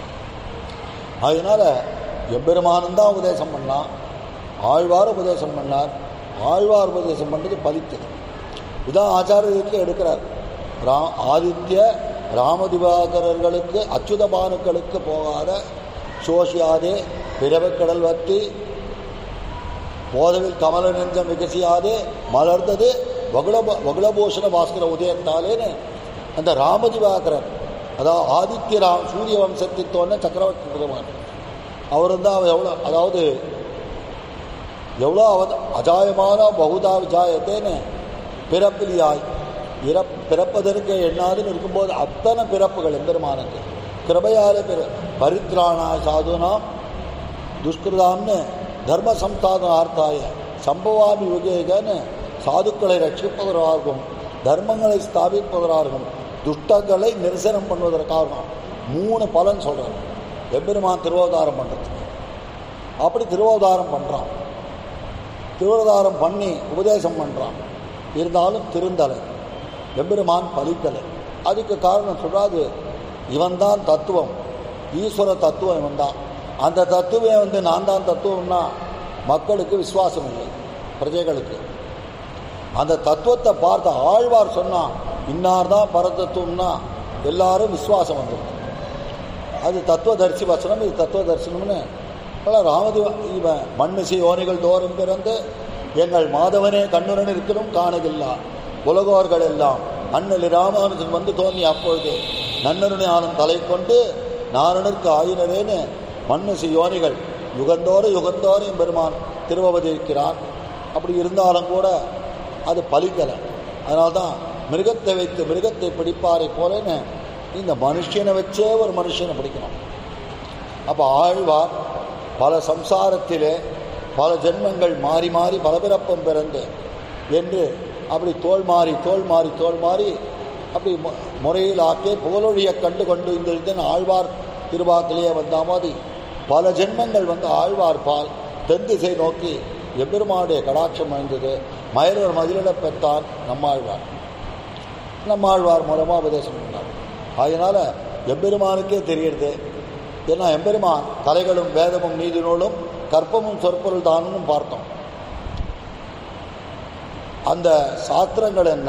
அதனால எம்பெருமானும் தான் உபதேசம் பண்ணான் ஆழ்வார் உபதேசம் பண்ணார் ஆழ்வார் உபதேசம் பண்ணது பலித்தது இதான் ஆச்சாரியத்தில் எடுக்கிறார் ரா ஆதித்ய ராமதிவாகரர்களுக்கு அச்சுதபானுக்களுக்கு போகாத சோஷியாதே பிறவக்கடல் வத்தி போதவில் கமல நெஞ்சம் விகசியாதே மலர்ந்தது வகுல வகுலபூஷண பாஸ்கர உதயத்தாலேன்னு அந்த ராமதிவாகரர் அதாவது ஆதித்ய ராம் சூரிய வம்சத்தை தோன்ற சக்கரவர்த்தி பெருமான் அவர் தான் எவ்வளோ அதாவது எவ்வளோ அவ அஜாயமான பகுதா விஜாயத்தேன்னு பிறப்பிலியாய் இறப் பிறப்பதற்கு எண்ணாதுன்னு இருக்கும்போது அத்தனை பிறப்புகள் எம்பெருமானுக்கு கிருபையாலே பிற பரித்ராணா சாதுனாம் துஷ்கிருதாம்னு தர்ம சம்ஸ்தாதன ஆர்த்தாய சம்பவாமி யுகேகன்னு சாதுக்களை ரட்சிப்பவராகும் தர்மங்களை ஸ்தாபிப்பவராகும் துஷ்டங்களை நிரசனம் பண்ணுவதற்காக மூணு பலன் சொல்கிறார் எம்பெருமான் திருவோதாரம் பண்ணுறதுக்கு அப்படி திருவோதாரம் பண்ணுறான் திருவதாரம் பண்ணி உபதேசம் பண்ணுறான் இருந்தாலும் திருந்தலை எம்பெருமான் பலித்தலை அதுக்கு காரணம் சொல்றாது இவன்தான் தத்துவம் ஈஸ்வர தத்துவம் இவன் தான் அந்த தத்துவம் வந்து நான் தான் தத்துவம்னா மக்களுக்கு விசுவாசம் இல்லை பிரஜைகளுக்கு அந்த தத்துவத்தை பார்த்த ஆழ்வார் சொன்னான் இன்னார் தான் பரதத்துவம்னா எல்லாரும் விசுவாசம் வந்துடும் அது தத்துவ தரிசி வசனம் இது தத்துவ தரிசனம்னு அதனால் ராமதேவ இவன் மண்மிசை யோனிகள் தோறும் பிறந்து எங்கள் மாதவனே கண்ணுடன் இருக்கிறோம் காணதில்லா உலகோர்கள் எல்லாம் அண்ணல் ராமானுஜன் வந்து தோன்றி அப்பொழுது நன்னருணி ஆனந்த் தலை கொண்டு நாரணருக்கு ஆயினரேன்னு மண்மிசை யோனிகள் யுகந்தோறு யுகந்தோறும் பெருமான் திருவவதரிக்கிறான் அப்படி இருந்தாலும் கூட அது பலிக்கலை அதனால்தான் மிருகத்தை வைத்து மிருகத்தை பிடிப்பாரை போலன்னு இந்த மனுஷனை வச்சே ஒரு மனுஷனை பிடிக்கணும் அப்போ ஆழ்வார் பல சம்சாரத்திலே பல ஜென்மங்கள் மாறி மாறி பலபிறப்பம் பிறந்து என்று அப்படி தோல் மாறி தோல் மாறி தோல் மாறி அப்படி மு- முறையில் ஆக்கே புகழொழியை கண்டு கொண்டு இந்த இதன் ஆழ்வார் திருவாக்கிலேயே வந்த மாதிரி பல ஜென்மங்கள் வந்து ஆழ்வார் பால் தென் திசை நோக்கி எம்பெருமானுடைய கடாட்சம் வாய்ந்தது மயிலர் மதிலிடப் பெற்றான் நம்மாழ்வார் நம்மாழ்வார் மூலமாக உபதேசம் பண்ணார் அதனால எம்பெருமானுக்கே தெரியுது ஏன்னா எம்பெருமான் கலைகளும் வேதமும் நீதி நூலும் கற்பமும் சொற்பொருள் தானுன்னு பார்த்தோம் அந்த சாஸ்திரங்கள் என்ன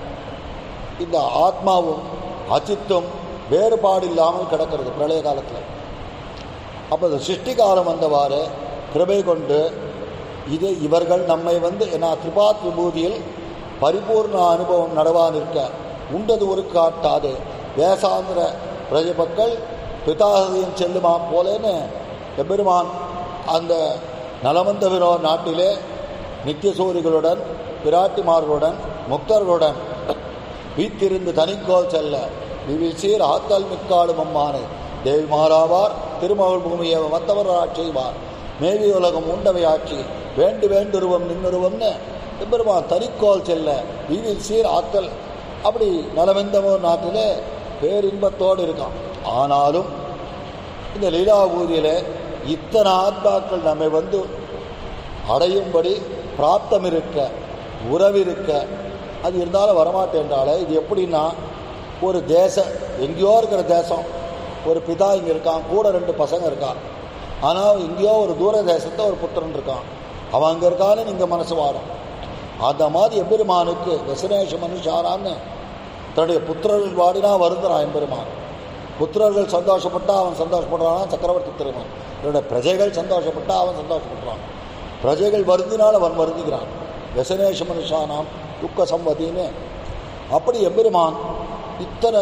இந்த ஆத்மாவும் அச்சித்தும் வேறுபாடு இல்லாமல் கிடக்கிறது பிரளய காலத்தில் அப்போ இந்த சிருஷ்டி காலம் வந்தவாறு கிருபை கொண்டு இது இவர்கள் நம்மை வந்து ஏன்னா திரிபாத் விபூதியில் பரிபூர்ண அனுபவம் நடவா நிற்க உண்டது ஒரு காட்டாது வேசாந்திர பிரஜபக்கள் பிதாகதியும் செல்லுமா போலேன்னு எம்பெருமான் அந்த நலமந்தவிரோ நாட்டிலே நித்தியசூரிகளுடன் பிராட்டிமார்களுடன் முக்தர்களுடன் வீத்திருந்து தனிக்கோல் செல்ல விவில் சீர் ஆத்தல் மிக்காடும் அம்மானே தேவி மாறாவார் திருமகள் பூமியை மத்தவர் ஆட்சிவார் மேவி உலகம் உண்டவை ஆட்சி வேண்டு வேண்டுருவம் நின்னுருவம்னு எம்பெருமான் தனிக்கோல் செல்ல விவில் சீர் ஆத்தல் அப்படி நலமெந்தமோ நாட்டிலே பேரின்பத்தோடு இருக்கான் ஆனாலும் இந்த லீலாபூதியில் இத்தனை ஆத்மாக்கள் நம்மை வந்து அடையும்படி பிராப்தம் இருக்க உறவிருக்க அது இருந்தாலும் வரமாட்டேன்றால இது எப்படின்னா ஒரு தேசம் எங்கேயோ இருக்கிற தேசம் ஒரு பிதா இங்கே இருக்கான் கூட ரெண்டு பசங்க இருக்கான் ஆனால் எங்கேயோ ஒரு தூர தேசத்தை ஒரு புத்திரன் இருக்கான் அவன் அங்கே இருக்கான்னு இங்கே மனசு வாடும் அந்த மாதிரி எம்பெருமானுக்கு வெசனேஷ மனுஷாரான்னு தன்னுடைய புத்திரர்கள் வாடினா வருந்துறான் எம்பெருமான் புத்திரர்கள் சந்தோஷப்பட்டா அவன் சந்தோஷப்படுறான் சக்கரவர்த்தி திருமன் இவருடைய பிரஜைகள் சந்தோஷப்பட்டா அவன் சந்தோஷப்படுறான் பிரஜைகள் வருந்தினால் அவன் வருந்துகிறான் வெசனேஷ மனுஷானாம் துக்க சம்பதின்னு அப்படி எம்பெருமான் இத்தனை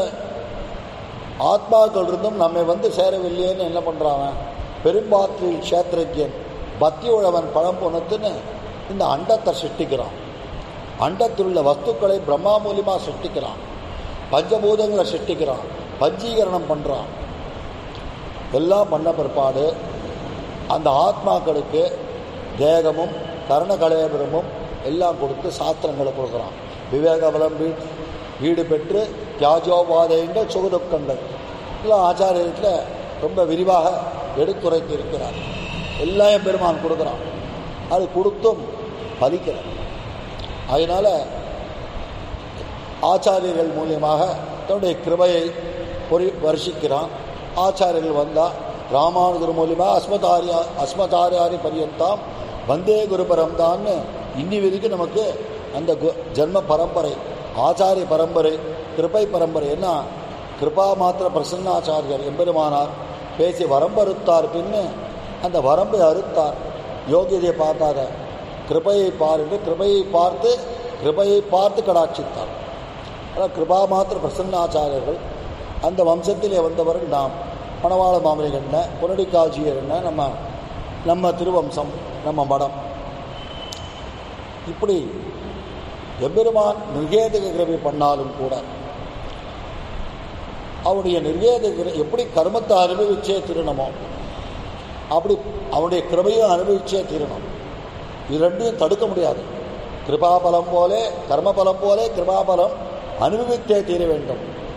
ஆத்மாக்கள் இருந்தும் நம்மை வந்து சேரவில்லையேன்னு என்ன பண்ணுறான் பெரும்பாற்றில் க்ஷேத்திரஜன் பக்தி உழவன் பழம் பொணத்துன்னு இந்த அண்டத்தை சிருஷ்டிக்கிறான் அண்டத்தில் உள்ள வஸ்துக்களை பிரம்மா மூலியமாக சிருஷ்டிக்கிறான் பஞ்சபூதங்களை சிருஷ்டிக்கிறான் பஞ்சீகரணம் பண்ணுறான் எல்லாம் பண்ண பிற்பாடு அந்த ஆத்மாக்களுக்கு தேகமும் கரணகலேபரமும் எல்லாம் கொடுத்து சாஸ்திரங்களை கொடுக்குறான் விவேகபலம் வீ வீடு பெற்று தியாஜோபாதைங்கள் சுகதுக்கங்கள் எல்லாம் ஆச்சாரியத்தில் ரொம்ப விரிவாக எடுத்துரைத்து இருக்கிறார் எல்லாம் பெருமான் கொடுக்குறான் அது கொடுத்தும் பலிக்கிறார் அதனால் ஆச்சாரியர்கள் மூலியமாக தன்னுடைய கிருபையை பொறி வருஷிக்கிறான் ஆச்சாரியர்கள் வந்தால் ராமானுஜர் மூலியமாக அஸ்மதாரியா அஸ்மதாரியாரி பரியந்தாம் வந்தே குரு பரம்தான்னு இன்னி வரைக்கும் நமக்கு அந்த கு- ஜன்ம பரம்பரை ஆச்சாரிய பரம்பரை கிருபை பரம்பரை என்ன கிருபா மாத்திர பிரசன்னாச்சாரியர் எம்பெருமானார் பேசி வரம்பறுத்தார் பின்னு அந்த வரம்பை அறுத்தார் யோகியதை பார்த்தாத கிருபையை பார் என்று கிருபையை பார்த்து கிருபையை பார்த்து கடாட்சித்தார் அதான் கிருபா மாத்திர பிரசன்னாச்சாரியர்கள் அந்த வம்சத்திலே வந்தவர்கள் நாம் பணவாள மாமனிகள் என்ன புனடிக்காட்சியர் என்ன நம்ம நம்ம திருவம்சம் நம்ம மடம் இப்படி எம்பெருமான் நிர்கேதக கிருபை பண்ணாலும் கூட அவனுடைய நிர்வேத கிர- எப்படி கர்மத்தை அனுபவிச்சே திருணமோ அப்படி அவனுடைய கிருபையும் அனுபவிச்சே தீரணும் இது ரெண்டையும் தடுக்க முடியாது கிருபாபலம் போலே கர்மபலம் போலே கிருபாபலம் அனுபவித்தே தீர வேண்டும்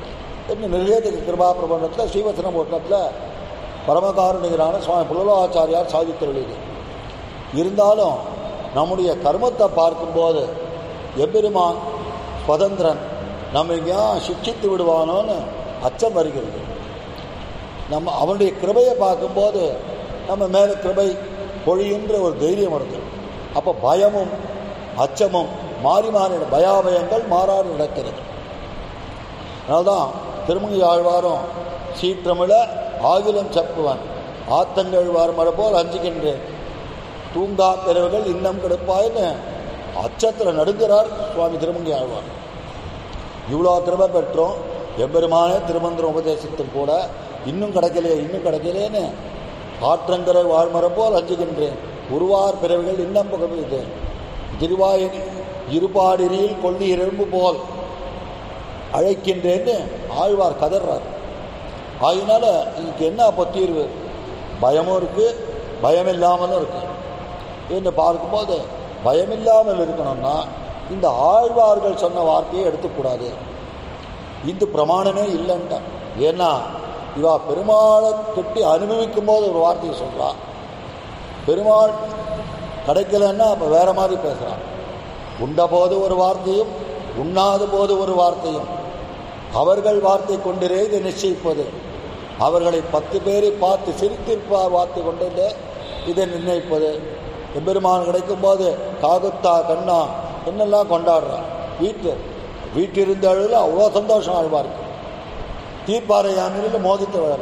இன்னும் நிர்வேதிக கிருபா பிரபந்தத்தில் ஸ்ரீவசன போட்டத்தில் பரமகாருணிகரான சுவாமி புலலாச்சாரியார் சாதித்துள்ளது இருந்தாலும் நம்முடைய கர்மத்தை பார்க்கும்போது எம்பெருமான் சுதந்திரன் நம்ம ஏன் சிக்ஷித்து விடுவானோன்னு அச்சம் வருகிறது நம்ம அவனுடைய கிருபையை பார்க்கும்போது நம்ம மேலே கிருபை பொழியுன்ற ஒரு தைரியம் வருது அப்போ பயமும் அச்சமும் மாறி மாறின பயாபயங்கள் மாறாடு நடக்கிறது அதனால்தான் திருமங்கி ஆழ்வாரும் சீற்றமிழ ஆகிலம் சப்புவன் ஆத்தங்கழ்வார் மழை போல் அஞ்சுகின்றேன் தூங்கா பிறவுகள் இன்னம் கெடுப்பாயின்னு அச்சத்தில் நடுங்கிறார் சுவாமி திருமங்கி ஆழ்வார் இவ்வளோ கிருபை பெற்றோம் எம்பெருமானே திருமந்திரம் உபதேசத்தில் கூட இன்னும் கிடைக்கலையே இன்னும் கிடைக்கலேன்னு ஆற்றங்கரை வாழ்மரம் போல் அஞ்சுகின்றேன் உருவார் பிறவிகள் இன்னம் புகழ்ந்து திருவாயின் இருபாடிரியில் கொல்லி எறும்பு போல் அழைக்கின்றேன்னு ஆழ்வார் கதறார் ஆகினால இதுக்கு என்ன அப்போ தீர்வு பயமும் இருக்கு பயம் இல்லாமலும் இருக்கு என்று பார்க்கும்போது பயமில்லாமல் இருக்கணும்னா இந்த ஆழ்வார்கள் சொன்ன வார்த்தையை எடுத்துக்கூடாது இந்த பிரமாணமே இல்லைன்ட்டான் ஏன்னா இவா பெருமாளை கட்டி அனுபவிக்கும் போது ஒரு வார்த்தையை சொல்றா பெருமாள் கிடைக்கலன்னா அப்போ வேற மாதிரி பேசுறான் உண்ட போது ஒரு வார்த்தையும் உண்ணாத போது ஒரு வார்த்தையும் அவர்கள் வார்த்தை கொண்டிரே இதை நிச்சயிப்பது அவர்களை பத்து பேரை பார்த்து சிரித்திருப்பார் வார்த்தை கொண்டு இதை நிர்ணயிப்பது எம்பெருமான் கிடைக்கும் போது காகுத்தா கண்ணா என்னெல்லாம் கொண்டாடுறான் வீட்டு வீட்டிருந்த அழுதில் அவ்வளோ சந்தோஷம் ஆழ்வாருக்கு தீப்பாறை யானையில் மோதித்து விழல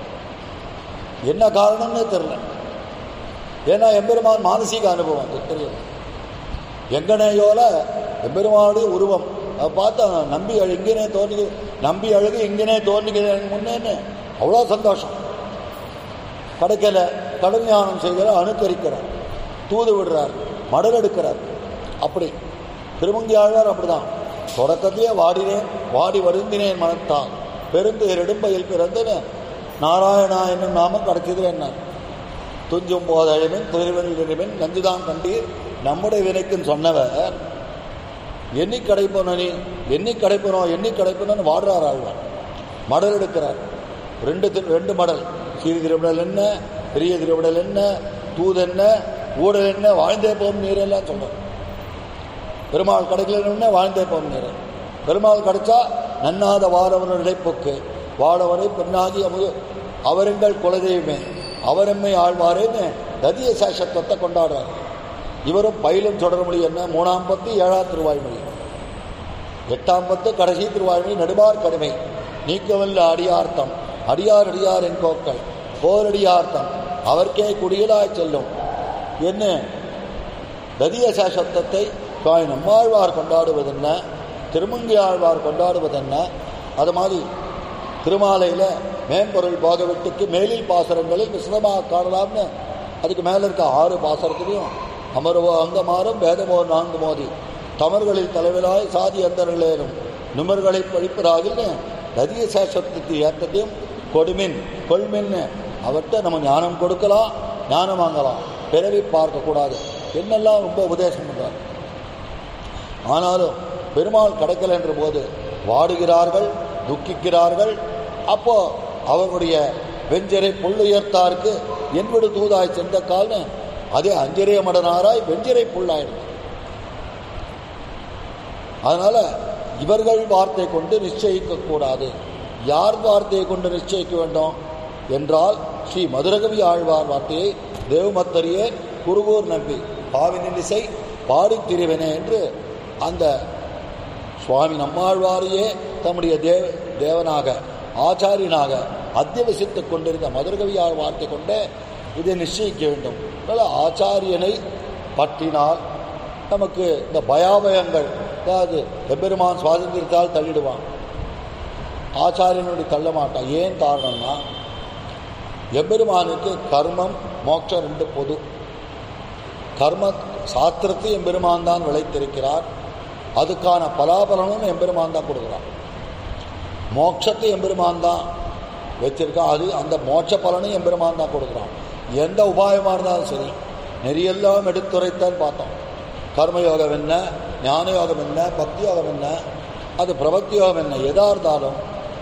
என்ன காரணம்னே தெரியல ஏன்னா எம்பெருமான் மானசீக அனுபவம் அது தெரியல எங்கனையோல எம்பெருமானுடைய உருவம் அதை பார்த்தா நம்பி அழு இங்கனே தோன்றி நம்பி அழகு இங்கனே தோன்றுகிறேன் முன்னேன்னு அவ்வளோ சந்தோஷம் கிடைக்கல கடல் ஞானம் செய்கிறார் அனுக்கரிக்கிறார் தூது விடுறார் மடல் எடுக்கிறார் அப்படி திருமங்கி ஆழ்வார் அப்படிதான் தொடக்கத்தையே வாடினேன் வாடி வருந்தினேன் மனத்தான் பெருந்து இடும்பையில் பிறந்தன நாராயணா என்னும் நாமம் கிடைச்சது என்ன துஞ்சும் போதழிமின் துணிவனின் நஞ்சுதான் கண்டீர் நம்முடைய வினைக்குன்னு சொன்னவர் எண்ணி கிடைப்போன நீ எண்ணி கிடைப்பனோம் எண்ணி கிடைப்பனோன்னு வாடுறார் ஆழ்வார் மடல் எடுக்கிறார் ரெண்டு திரு- ரெண்டு மடல் சிறு திருவிடல் என்ன பெரிய திருவிடல் என்ன தூது என்ன ஊடல் என்ன வாழ்ந்தே போகும் நீரெல்லாம் சொல்றார் பெருமாள் கிடைக்கலன்னு வாழ்ந்தே போகும் நீர் பெருமாள் கிடைச்சா நன்னாத வாரவன் இடைப்போக்கு வாழவனை பெண்ணாகி அமுது அவருங்கள் குலதெய்வமே அவரெம்மை ஆழ்வாரேன்னு ததிய சேஷத்துவத்தை கொண்டாடுறார் இவரும் பயிலும் தொடர்மொழி என்ன மூணாம் பத்து ஏழாம் திருவாய்மொழி எட்டாம் பத்து கடைசி திருவாய்மொழி நடுபார் கடுமை நீக்கவல்ல அடியார்த்தம் அடியார் அடியார் என் கோக்கள் போரடியார்த்தம் அவர்க்கே குடியலாய் செல்லும் என்ன ததிய சேஷத்தத்தை தாய் நம்மாழ்வார் கொண்டாடுவதென்ன திருமங்கி ஆழ்வார் கொண்டாடுவதென்ன அது மாதிரி திருமாலையில் மேம்பொருள் போகவெட்டுக்கு மேலில் பாசரங்களில் விசதமாக காணலாம்னு அதுக்கு மேலே இருக்க ஆறு பாசரத்துலையும் அமர்வோ அங்கமாறும் வேதமோ நான்கு மோதி தமர்களில் தலைவராய் சாதி அந்தர்களேனும் நிமர்களை பழிப்பதாகில்னு நதிய சேஷத்துக்கு ஏற்றத்தையும் கொடுமின் கொள்மின்னு அவர்கிட்ட நம்ம ஞானம் கொடுக்கலாம் ஞானம் வாங்கலாம் பிறவி பார்க்கக்கூடாது என்னெல்லாம் ரொம்ப உபதேசம் பண்றார் ஆனாலும் பெருமாள் கிடைக்கலன்ற போது வாடுகிறார்கள் துக்கிக்கிறார்கள் அப்போ அவர்களுடைய வெஞ்சரை புள்ளுயர்த்தாருக்கு என்பது தூதாய் சென்ற கால்னு அதே அஞ்சரிய மடனாராய் வெஞ்சிரை புல்லாயிடும் அதனால இவர்கள் வார்த்தை கொண்டு நிச்சயிக்க கூடாது யார் வார்த்தையை கொண்டு நிச்சயிக்க வேண்டும் என்றால் ஸ்ரீ மதுரகவி ஆழ்வார் வார்த்தையை தேவமத்தரியே குருகூர் நம்பி பாவினின் இசை பாடித் திரிவனே என்று அந்த சுவாமி நம்மாழ்வாரையே தம்முடைய தேவ தேவனாக ஆச்சாரியனாக அத்தியவசித்துக் கொண்டிருந்த மதுரகவியார் வார்த்தை கொண்டே இதை நிச்சயிக்க வேண்டும் அதனால ஆச்சாரியனை பற்றினால் நமக்கு இந்த பயாபயங்கள் அதாவது எம்பெருமான் சுவாதந்திரத்தால் தள்ளிடுவான் ஆச்சாரியனுடைய தள்ள மாட்டான் ஏன் காரணம்னா எம்பெருமானுக்கு கர்மம் மோட்சம் ரெண்டு பொது கர்ம சாஸ்திரத்தை எம்பெருமான் தான் விளைத்திருக்கிறார் அதுக்கான பலாபலனும் எம்பெருமான் தான் கொடுக்குறான் மோட்சத்தை எம்பெருமான் தான் வச்சிருக்கான் அது அந்த மோட்ச பலனையும் எம்பெருமான் தான் கொடுக்குறான் எந்த உபாயமாக இருந்தாலும் சரி நெறியெல்லாம் எடுத்துரைத்தான் பார்த்தோம் கர்மயோகம் என்ன ஞான யோகம் என்ன பக்தி யோகம் என்ன அது பிரபத்தி யோகம் என்ன எதா இருந்தாலும்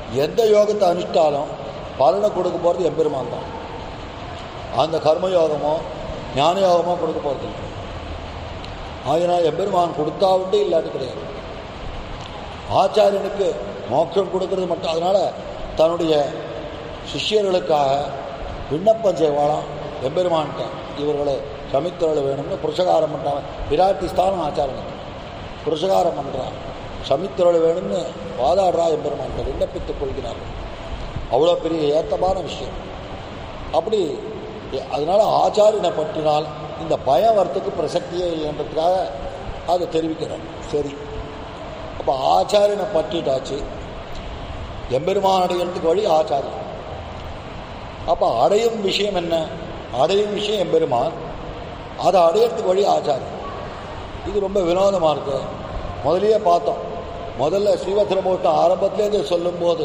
எந்த யோகத்தை அனுஷ்டாலும் பலனை கொடுக்க போகிறது எம்பெருமான் தான் அந்த கர்மயோகமோ ஞான யோகமோ கொடுக்க போகிறது இல்லை ஆகினால் எம்பெருமான் கொடுத்தா உண்டு இல்லாட்டி கிடையாது ஆச்சாரியனுக்கு மோட்சம் கொடுக்கறது மட்டும் அதனால் தன்னுடைய சிஷ்யர்களுக்காக விண்ணப்பம் செய்வாளாம் எம்பெருமான்கிட்ட இவர்களை சமித்தரல் வேணும்னு புருஷகாரம் பண்ணுறாங்க விராட்டி ஸ்தானம் ஆச்சாரனுக்கு புருஷகாரம் பண்ணுறான் சமித்திரல் வேணும்னு வாதாடுறா எம்பெருமான்கிட்ட விண்ணப்பித்துக் கொள்கிறார்கள் அவ்வளோ பெரிய ஏத்தமான விஷயம் அப்படி அதனால் ஆச்சாரியனை பற்றினால் இந்த பயம் வரத்துக்கு பிரசக்தியே இல்லைன்றதுக்காக அதை தெரிவிக்கிறார் சரி அப்போ ஆச்சாரியனை பற்றிட்டாச்சு எம்பெருமான் அடைகிறதுக்கு வழி ஆச்சாரியன் அப்போ அடையும் விஷயம் என்ன அடையும் விஷயம் எம்பெருமான் அதை அடையிறதுக்கு வழி ஆச்சாரியன் இது ரொம்ப வினோதமாக இருக்கு முதலியே பார்த்தோம் முதல்ல ஸ்ரீவத்திரமூட்டம் ஆரம்பத்திலேருந்து சொல்லும்போது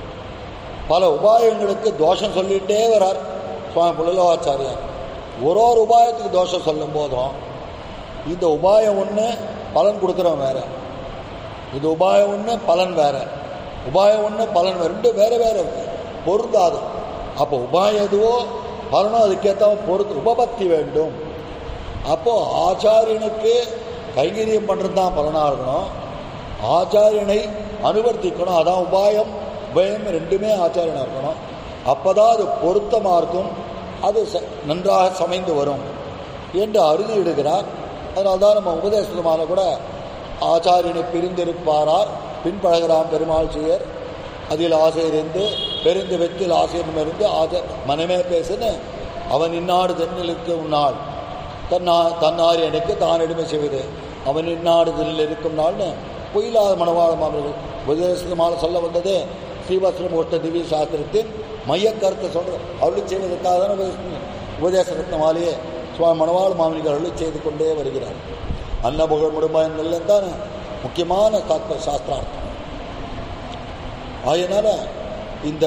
பல உபாயங்களுக்கு தோஷம் சொல்லிகிட்டே வரார் சுவாமி புள்ளலவாச்சாரியார் ஒரு ஒரு உபாயத்துக்கு தோஷம் சொல்லும் போதும் இந்த உபாயம் ஒன்று பலன் கொடுக்குறவன் வேற இது உபாயம் ஒன்று பலன் வேற உபாயம் ஒன்று பலன் வேற ரெண்டு வேற வேற இருக்கு பொருந்தாது அப்போ உபாயம் எதுவோ பலனோ அதுக்கேற்ற பொருத்து உபபத்தி வேண்டும் அப்போ ஆச்சாரியனுக்கு கைங்கரியம் பண்ணுறது தான் பலனாக இருக்கணும் ஆச்சாரியனை அனுவர்த்திக்கணும் அதான் உபாயம் உபயம் ரெண்டுமே ஆச்சாரியனாக இருக்கணும் அப்போ தான் அது பொருத்தமாக இருக்கும் அது ச- நன்றாக சமைந்து வரும் என்று அறுதியிடுகிறார் அதனால தான் நம்ம உபதேசமால கூட ஆச்சாரியனை பிரிந்திருப்பாரார் பின்பழகிறாம் பெருமாள் செய்யர் அதில் ஆசையிருந்து பெருந்து வெற்றில் ஆசையும் இருந்து ஆசை மனமே பேசுன்னு அவன் இன்னாடு தென்னிலுக்கு உன்னாள் தன்னா தன்னார் எனக்கு தான் எடுமை செய்வது அவன் இன்னாடு தென்னில் இருக்கும் நாள்னு பொயிலாத மணவாளம் அவர்கள் உபதேசமால சொல்ல வந்தது ஸ்ரீவஸ்திரம் ஓட்ட திவ்ய சாஸ்திரத்தின் மையக்கருத்தை சொல்ற அருளி செய்வதற்காக தான் உபதேசம் உபதேச ரத்னமாலேயே சுவாமி மணவாள மாமனிகள் அருளி செய்து கொண்டே வருகிறார் அன்னபுகழ் முடும்பாயின் நெல்லம் தான் முக்கியமான தாத்ப சாஸ்திரார்த்தம் அதனால இந்த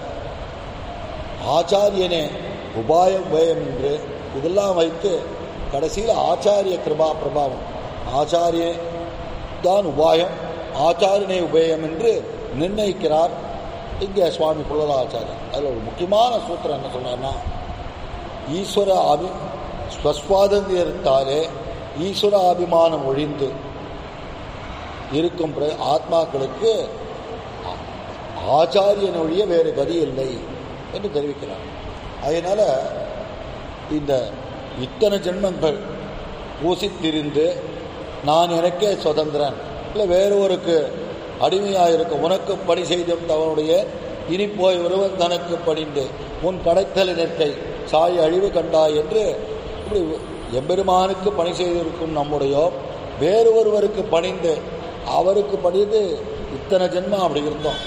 ஆச்சாரியனே உபாயம் உபயம் என்று இதெல்லாம் வைத்து கடைசியில் ஆச்சாரிய கிருபா பிரபாவம் ஆச்சாரிய தான் உபாயம் ஆச்சாரியனை உபயம் என்று நிர்ணயிக்கிறார் இங்கே சுவாமி புல்லராச்சாரியர் அதில் ஒரு முக்கியமான சூத்திரம் என்ன சொல்றாருன்னா ஈஸ்வர அபி ஸ்வஸ்வாதந்தியத்தாலே ஈஸ்வர அபிமானம் ஒழிந்து இருக்கும் பிர- ஆத்மாக்களுக்கு ஆச்சாரியன் ஒழிய வேறு கதி இல்லை என்று தெரிவிக்கிறார் அதனால இந்த இத்தனை ஜென்மங்கள் பூசித்திருந்து நான் எனக்கே சுதந்திரன் இல்லை வேறொருக்கு அடிமையாக இருக்க உனக்கு பணி செய்தும் தவனுடைய இனி போய் ஒருவன் தனக்கு பணிந்து உன் கடைத்தல் நிற்கை சாய் அழிவு கண்டாய் என்று இப்படி எம்பெருமானுக்கு பணி செய்திருக்கும் நம்முடையோ வேறு ஒருவருக்கு பணிந்து அவருக்கு பணிந்து இத்தனை ஜென்மம் அப்படி இருந்தோம்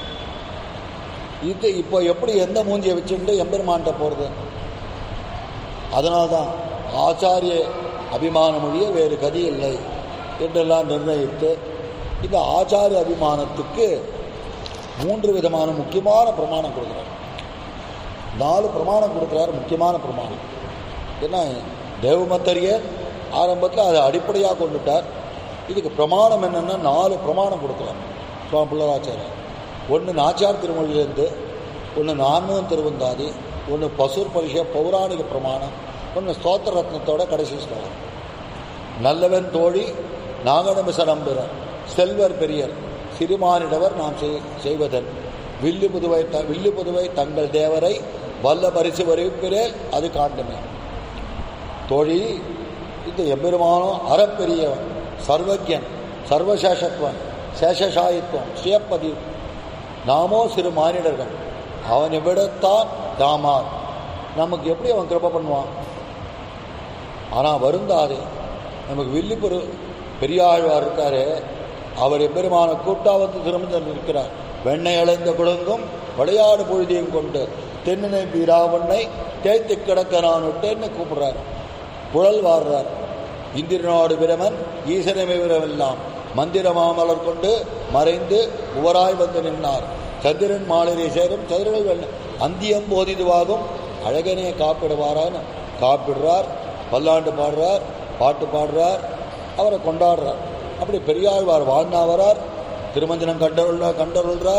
இது இப்போ எப்படி எந்த மூஞ்சியை வச்சுட்டு எம்பெருமான்கிட்ட போகிறது அதனால தான் ஆச்சாரிய அபிமான மொழியே வேறு கதி இல்லை என்றெல்லாம் நிர்ணயித்து இந்த ஆச்சாரிய அபிமானத்துக்கு மூன்று விதமான முக்கியமான பிரமாணம் கொடுக்குறார் நாலு பிரமாணம் கொடுக்குறார் முக்கியமான பிரமாணம் ஏன்னா தேவமத்தரியர் ஆரம்பத்தில் அதை அடிப்படையாக கொண்டுட்டார் இதுக்கு பிரமாணம் என்னென்னா நாலு பிரமாணம் கொடுக்குறார் சுவாமி பிள்ளராச்சாரியர் ஒன்று நாச்சியார் திருமொழியிலேருந்து ஒன்று நான்முகம் திருவந்தாதி ஒன்று பசுர் பரிஷ பௌராணிக பிரமாணம் ஒன்று ஸ்தோத்திர ரத்னத்தோட கடைசி ஸ்லோகம் நல்லவன் தோழி நாகநமிசனம்புற செல்வர் பெரியர் சிறுமானிடவர் நாம் செய்- செய்வதன் வில்லு புதுவை த வில்லு புதுவை தங்கள் தேவரை வல்ல பரிசு வருவிப்பிரேல் அது காண்டுமே தோழி இந்த எம்பெருமானோ அறப்பெரியவன் சர்வஜன் சர்வசேஷத்துவன் சேஷசாயித்துவம் சுயப்பதி நாமோ சிறு மானிடர்கள் அவன் எவ்விடத்தான் தாமார் நமக்கு எப்படி அவன் கிருப பண்ணுவான் ஆனால் வருந்தாது நமக்கு வில்லிபுரு பெரியாழ்வார் இருக்காரு அவர் எம்பெருமான கூட்டா வந்து திரும்ப இருக்கிறார் வெண்ணெய் அளைந்த குழங்கும் விளையாடு பொழுதியும் கொண்டு தென்னினை வீராவண்ணை தேய்த்து கிடக்க நான் விட்டேன்னு கூப்பிடுறார் குழல் வாடுறார் இந்திரனோடு பிரமன் ஈசனமே விரவெல்லாம் மந்திர மாமலர் கொண்டு மறைந்து உவராய் வந்து நின்றார் சந்திரன் மாளிகை சேரும் சதுரனை வெள்ள அந்தியம் போதிதுவாகும் அழகனே காப்பிடுவாரான்னு காப்பிடுறார் பல்லாண்டு பாடுறார் பாட்டு பாடுறார் அவரை கொண்டாடுறார் அப்படி பெரியாழ்வார் வாழ்ந்தா வரார் திருமஞ்சனம் கண்டருள் கண்டருள்றார்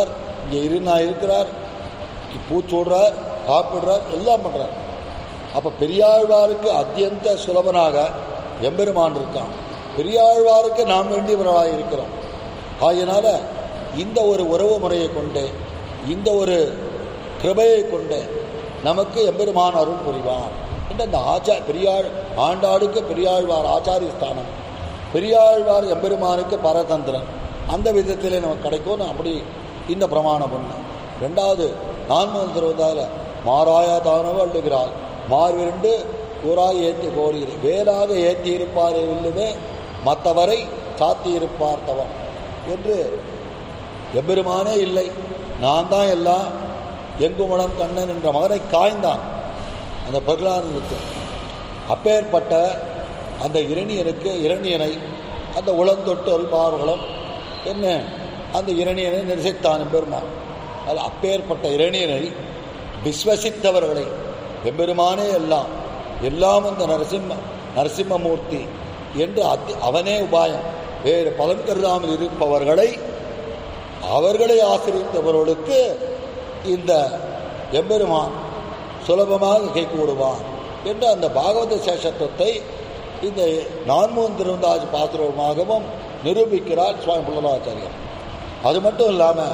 இங்கே இருந்தா இருக்கிறார் பூச்சூடுறார் சாப்பிடுறார் எல்லாம் பண்றார் அப்ப பெரியாழ்வாருக்கு அத்தியந்த சுலபனாக எம்பெருமான் இருக்கான் பெரியாழ்வாருக்கு நாம் வேண்டியவர்களாக இருக்கிறோம் ஆகையினால இந்த ஒரு உறவு முறையை கொண்டு இந்த ஒரு கிருபையை கொண்டு நமக்கு எம்பெருமான் அருள் புரிவான் என்று அந்த ஆச்சா பெரியாள் ஆண்டாளுக்கு பெரியாழ்வார் ஆச்சாரிய ஸ்தானம் பெரியாழ்வார் எம்பெருமானுக்கு பரதந்திரன் அந்த விதத்திலே நமக்கு கிடைக்கும் அப்படி இந்த பிரமாணம் ஒன்று ரெண்டாவது நான்கு தருவதால் மாறாயா தானவ அள்ளுகிறாள் மார்விரண்டு ஊராய் ஏற்றி கோருகிறேன் வேலாக ஏற்றி இருப்பாரே இல்லவே மற்றவரை சாத்தி இருப்பார் தவம் என்று எம்பெருமானே இல்லை நான் தான் எல்லாம் எங்குமளன் கண்ணன் என்ற மகனை காய்ந்தான் அந்த பிரகலாதனுக்கு அப்பேற்பட்ட அந்த இரணியனுக்கு இரணியனை அந்த உளந்தொட்டு அல்பார்களும் என்ன அந்த இரணியனை நெரிசைத்தான் எம்பெருமான் அது அப்பேற்பட்ட இரணியனை விஸ்வசித்தவர்களை எம்பெருமானே எல்லாம் எல்லாம் அந்த நரசிம்ம நரசிம்மமூர்த்தி என்று அத்தி அவனே உபாயம் வேறு பலன் கருதாமல் இருப்பவர்களை அவர்களை ஆசிரியத்தவர்களுக்கு இந்த எம்பெருமான் சுலபமாக கைகூடுவான் என்று அந்த பாகவத சேஷத்துவத்தை இந்த நான்மூன் திருவந்தாஜ் பாத்திரமாகவும் நிரூபிக்கிறார் சுவாமி புல்லலாச்சாரியர் அது மட்டும் இல்லாமல்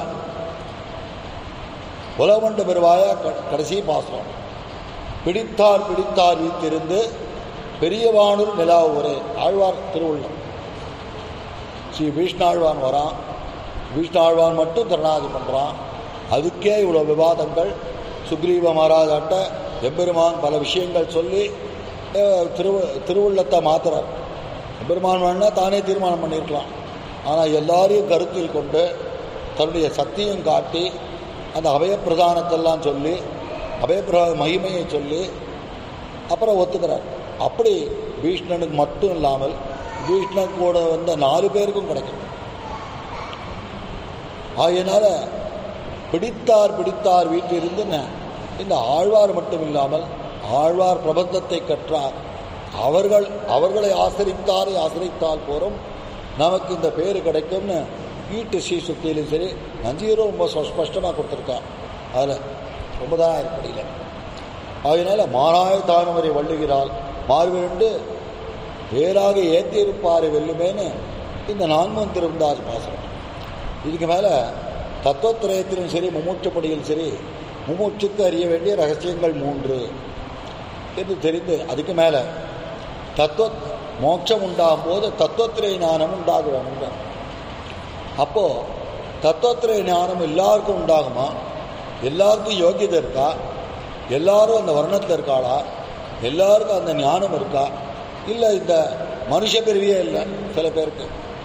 உலகமண்ட பெருவாயா க- கடைசி பாசனம் பிடித்தார் பிடித்தார் வீட்டிருந்து பெரியவானூர் நிலா ஒரே ஆழ்வார் திருவுள்ளம் ஸ்ரீ விஷ்ணாழ்வான் வரான் விஷ்ணாழ்வான் மட்டும் திரணாதி பண்ணுறான் அதுக்கே இவ்வளோ விவாதங்கள் சுக்ரீவ மகாராஜாட்ட எம்பெருமான் பல விஷயங்கள் சொல்லி அஹ், திரு திருவுள்ளத்தை மாத்துறார் எம்பெருமான் வேணா தானே தீர்மானம் பண்ணியிருக்கலாம் ஆனால் எல்லாரையும் கருத்தில் கொண்டு தன்னுடைய சக்தியும் காட்டி அந்த அபயப்பிரதானத்தெல்லாம் சொல்லி அபயப்பிரதான மகிமையை சொல்லி அப்புறம் ஒத்துக்கிறார் அப்படி பீஷ்ணனுக்கு மட்டும் இல்லாமல் பீஷ்ணன் கூட வந்த நாலு பேருக்கும் கிடைக்கும் ஆகையினால பிடித்தார் பிடித்தார் வீட்டிலிருந்து ந- இந்த ஆழ்வார் மட்டும் இல்லாமல் ஆழ்வார் பிரபந்தத்தை கற்றார் அவர்கள் அவர்களை ஆசிரித்தாரை ஆசிரித்தால் போரும் நமக்கு இந்த பேர் கிடைக்கும்னு வீட்டு ஸ்ரீசுத்தியிலும் சரி நஞ்சீரும் ரொம்ப ஸ்பஷ்டமாக கொடுத்துருக்கா அதில் ரொம்ப தான் இருப்படியில் அதனால மாறாய தானுவரை வள்ளுகிறாள் மார்விரண்டு வேறாக ஏற்றியிருப்பார் வெல்லுமேன்னு இந்த நான்மன் திருந்தார் பாசனம் இதுக்கு மேலே தத்துவத்திரயத்திலும் சரி மும்மூச்சுப்படியில் சரி மும்மூச்சுக்கு அறிய வேண்டிய ரகசியங்கள் மூன்று என்று தெரிந்து அதுக்கு மேலே தத்துவ மோட்சம் உண்டாகும் போது தத்துவத்திரை ஞானம் உண்டாக வேண்டும் அப்போ தத்துவத்திரை ஞானம் எல்லாருக்கும் உண்டாகுமா எல்லாருக்கும் யோகியதை இருக்கா எல்லாரும் அந்த வர்ணத்தில் இருக்காளா எல்லாருக்கும் அந்த ஞானம் இருக்கா இல்லை இந்த மனுஷ பிரிவியே இல்லை சில பேருக்கு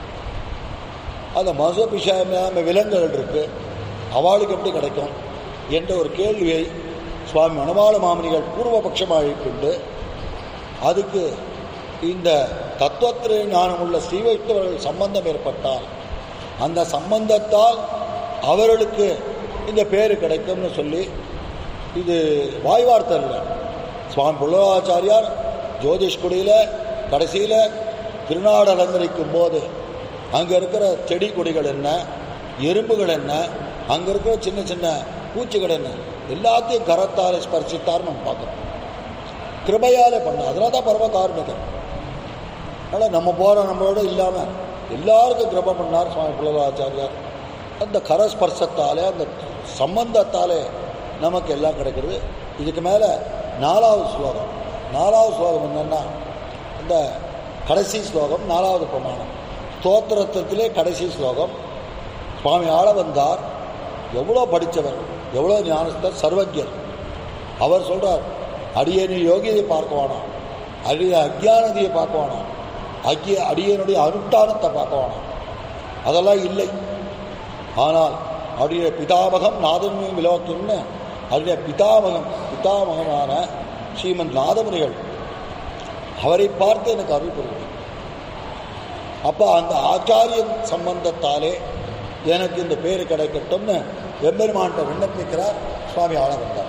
அந்த மச பிஷாம விலங்குகள் இருக்கு அவளுக்கு எப்படி கிடைக்கும் என்ற ஒரு கேள்வியை சுவாமி மணவாள மாமனிகள் பூர்வபட்சமாக கொண்டு அதுக்கு இந்த தத்துவத்திரை ஞானம் உள்ள ஸ்ரீ வைத்தவர்கள் சம்பந்தம் ஏற்பட்டால் அந்த சம்பந்தத்தால் அவர்களுக்கு இந்த பேர் கிடைக்கும்னு சொல்லி இது வாய்வார்த்தை இல்லை சுவாமி புல்லவாச்சாரியார் ஜோதிஷ்குடியில் கடைசியில் திருநாடு அலங்கரிக்கும் போது அங்கே இருக்கிற செடி கொடிகள் என்ன எறும்புகள் என்ன அங்கே இருக்கிற சின்ன சின்ன பூச்சிகள் என்ன எல்லாத்தையும் கரத்தால் ஸ்பர்சித்தார் நம்ம பார்க்குறோம் கிருபையாலே பண்ண அதனால தான் பரம கார்மிகர் அதனால் நம்ம போகிற நம்மளோட இல்லாமல் எல்லாருக்கும் கிருபை பண்ணார் சுவாமி புலவாச்சாரியார் அந்த கரஸ்பர்சத்தாலே அந்த சம்பந்தத்தாலே நமக்கு எல்லாம் கிடைக்கிறது இதுக்கு மேலே நாலாவது ஸ்லோகம் நாலாவது ஸ்லோகம் என்னன்னா இந்த கடைசி ஸ்லோகம் நாலாவது பிரமாணம் ஸ்தோத்திரத்திலே கடைசி ஸ்லோகம் சுவாமி ஆள வந்தார் எவ்வளோ படித்தவர் எவ்வளோ ஞானஸ்தர் சர்வஜர் அவர் சொல்றார் அடியனு யோகியதை பார்க்க வேணாம் அடிய அஜானதியை பார்க்க வேணாம் அக்கிய அடியனுடைய அனுஷ்டானத்தை பார்க்க வேணாம் அதெல்லாம் இல்லை ஆனால் அவருடைய பிதாமகம் நாதன்மையும் விலோக்கியம்னு அவருடைய பிதாமகம் பிதாமகமான ஸ்ரீமன் நாதமுனிகள் அவரை பார்த்து எனக்கு அருள் புரியும் அப்போ அந்த ஆச்சாரியன் சம்பந்தத்தாலே எனக்கு இந்த பேர் கிடைக்கட்டும்னு எம்பெருமான்கிட்ட விண்ணப்பிக்கிறார் சுவாமி ஆள வந்தார்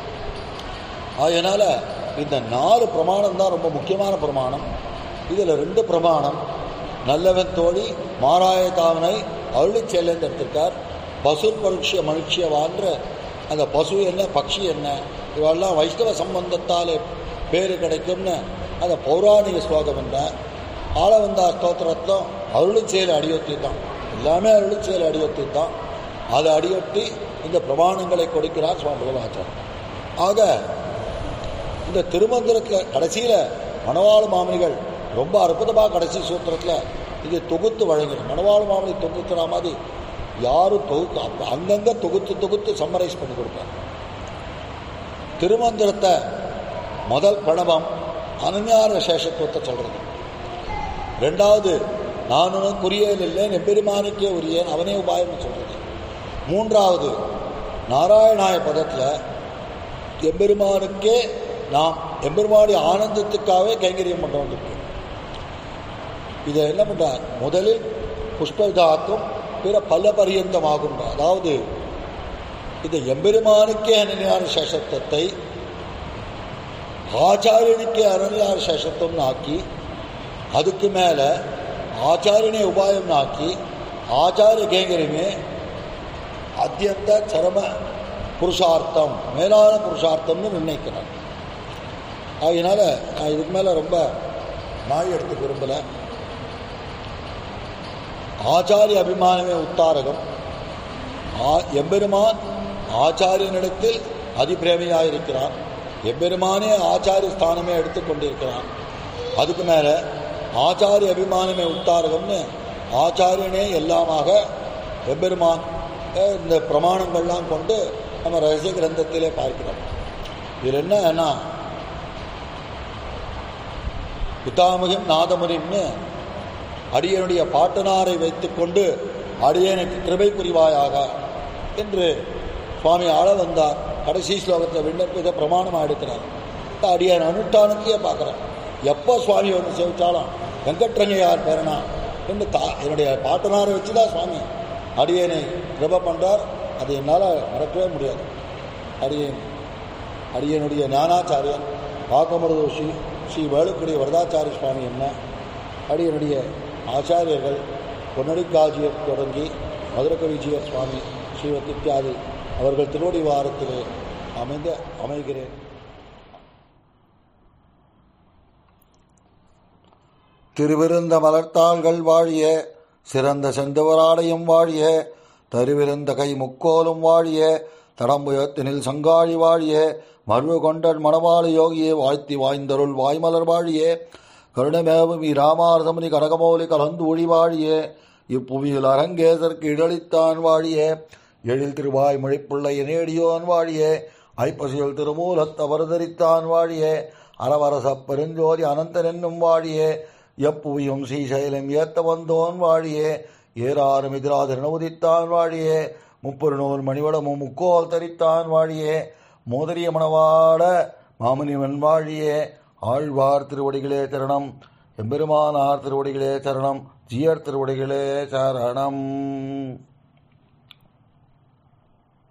அதனால இந்த நாலு பிரமாணம் தான் ரொம்ப முக்கியமான பிரமாணம் இதில் ரெண்டு பிரமாணம் நல்லவன் தோழி மாராய தாவனை அருளி செல்லன்னு எடுத்திருக்கார் பசு பருட்சிய மனுஷியவான்ற அந்த பசு என்ன பக்ஷி என்ன இவெல்லாம் வைஷ்ணவ சம்பந்தத்தாலே பேரு கிடைக்கும்னு அந்த பௌராணிக ஸ்லோகம் என்ன ஆளவந்தா ஸ்தோத்திரத்தும் அருளுச்செயல் அடியொத்தி தான் எல்லாமே அருளுச்செயல் அடியொத்தி தான் அதை அடியொட்டி இந்த பிரமாணங்களை கொடுக்கிறார் சுவாமி பகவாச்சார் ஆக இந்த திருமந்திரத்தில் கடைசியில் மணவாள மாமனிகள் ரொம்ப அற்புதமாக கடைசி சூத்திரத்தில் இது தொகுத்து வழங்கிடும் மணவாள மாமனி தொகுக்கிற மாதிரி யாரும் தொகுத்து அப்ப அங்கங்கே தொகுத்து தொகுத்து சம்மரைஸ் பண்ணி கொடுப்பார் திருமந்திரத்தை முதல் பிரணவம் அனன்யார சேஷத்துவத்தை சொல்றது ரெண்டாவது நானும் குறியேல் இல்லை நெப்பெருமானுக்கே உரியேன் அவனே உபாயம்னு சொல்றது மூன்றாவது நாராயணாய பதத்தில் எம்பெருமானுக்கே நாம் எம்பெருமானுடைய ஆனந்தத்துக்காகவே கைங்கரியம் பண்ணுறோம் இருக்கு இதை என்ன பண்றார் முதலில் புஷ்பதாக்கும் பிற பல பரியந்தமாகும் அதாவது இது எம்பெருமானுக்கே அனநியார சேஷத்துவத்தை ஆச்சாரியனுக்கே அனநியார சேஷத்துவம் ஆக்கி அதுக்கு மேலே ஆச்சாரியனே உபாயம் ஆக்கி ஆச்சாரிய கைங்கரியமே அத்தியந்த சரம புருஷார்த்தம் மேலான புருஷார்த்தம்னு நிர்ணயிக்கிறார் அதனால நான் இதுக்கு மேலே ரொம்ப நாய் எடுத்துக்க விரும்பலை ஆச்சாரிய அபிமானமே உத்தாரகம் ஆ- எம்பெருமான் ஆச்சாரியனிடத்தில் அதிபிரேமையாயிருக்கிறான் எம்பெருமானே ஆச்சாரிய ஸ்தானமே எடுத்துக்கொண்டிருக்கிறான் அதுக்கு மேலே ஆச்சாரிய அபிமானமே உத்தாரகம்னு ஆச்சாரியனே எல்லாமாக எம்பெருமான் அஹ், இந்த பிரமாணங்கள்லாம் கொண்டு நம்ம ரகசிய கிரந்தத்திலே பார்க்கிறோம் இதில் என்னன்னா பிதாமகம் நாதமுனின்னு அடியனுடைய பாட்டனாரை வைத்துக்கொண்டு அடியனுக்கு கிருபை புரிவாயாக என்று சுவாமி ஆள வந்தார் கடைசி ஸ்லோகத்தில் விண்ணப்பித்த பிரமாணமாக எடுக்கிறார் இந்த அடியன் அனுஷ்டானத்தையே பார்க்குறேன் எப்போ சுவாமி வந்து சேவிச்சாலும் வெங்கட்ரங்கையார் பேரனா என்று தா என்னுடைய பாட்டனாரை வச்சு தான் சுவாமி அடியனை கிருபை பண்ணுறார் அது என்னால் மறக்கவே முடியாது அடியேன் அடியனுடைய ஞானாச்சாரியன் பாக்கமருது ஸ்ரீ ஸ்ரீ வேலுக்குடி வரதாச்சாரிய சுவாமி என்ன அடியனுடைய ஆச்சாரியர்கள் பொன்னடிக்காஜியர் தொடங்கி மதுரக விஜயர் சுவாமி ஸ்ரீவத் இத்தியாதி அவர்கள் திருவடி வாரத்திலே அமைந்த அமைகிறேன் திருவிருந்த மலர்த்தாள்கள் வாழிய சிறந்த செந்தவராடையும் வாழிய தருவிருந்த கை முக்கோலும் வாழிய தடம்புயத்தினில் சங்காழி வாழிய மருவு கொண்டன் மணவாள யோகியே வாழ்த்தி வாய்ந்தருள் வாய்மலர் வாழிய கருணமேவும் இராமாரதமுனி கனகமௌலி கலந்து ஒளி வாழிய இப்புவியில் அரங்கேசருக்கு இடளித்தான் வாழிய எழில் திருவாய் மொழிப்புள்ள இனேடியோன் வாழிய ஐப்பசியில் திருமூலத் அவர்தரித்தான் வாழிய அரவரசப் பெருஞ்சோதி அனந்தன் என்னும் வாழிய எப்புவியும் ஸ்ரீசைலம் ஏத்த வந்தோன் வாழியே ஏறாரும் எதிராதரன உதித்தான் வாழியே முப்பொரு நூல் மணிவடமும் முக்கோல் தரித்தான் வாழியே மோதரிய மணவாட மாமுனிவன் வாழியே ஆழ்வார் திருவடிகளே சரணம் எம்பெருமானார் திருவடிகளே சரணம் ஜியர் திருவடிகளே சரணம்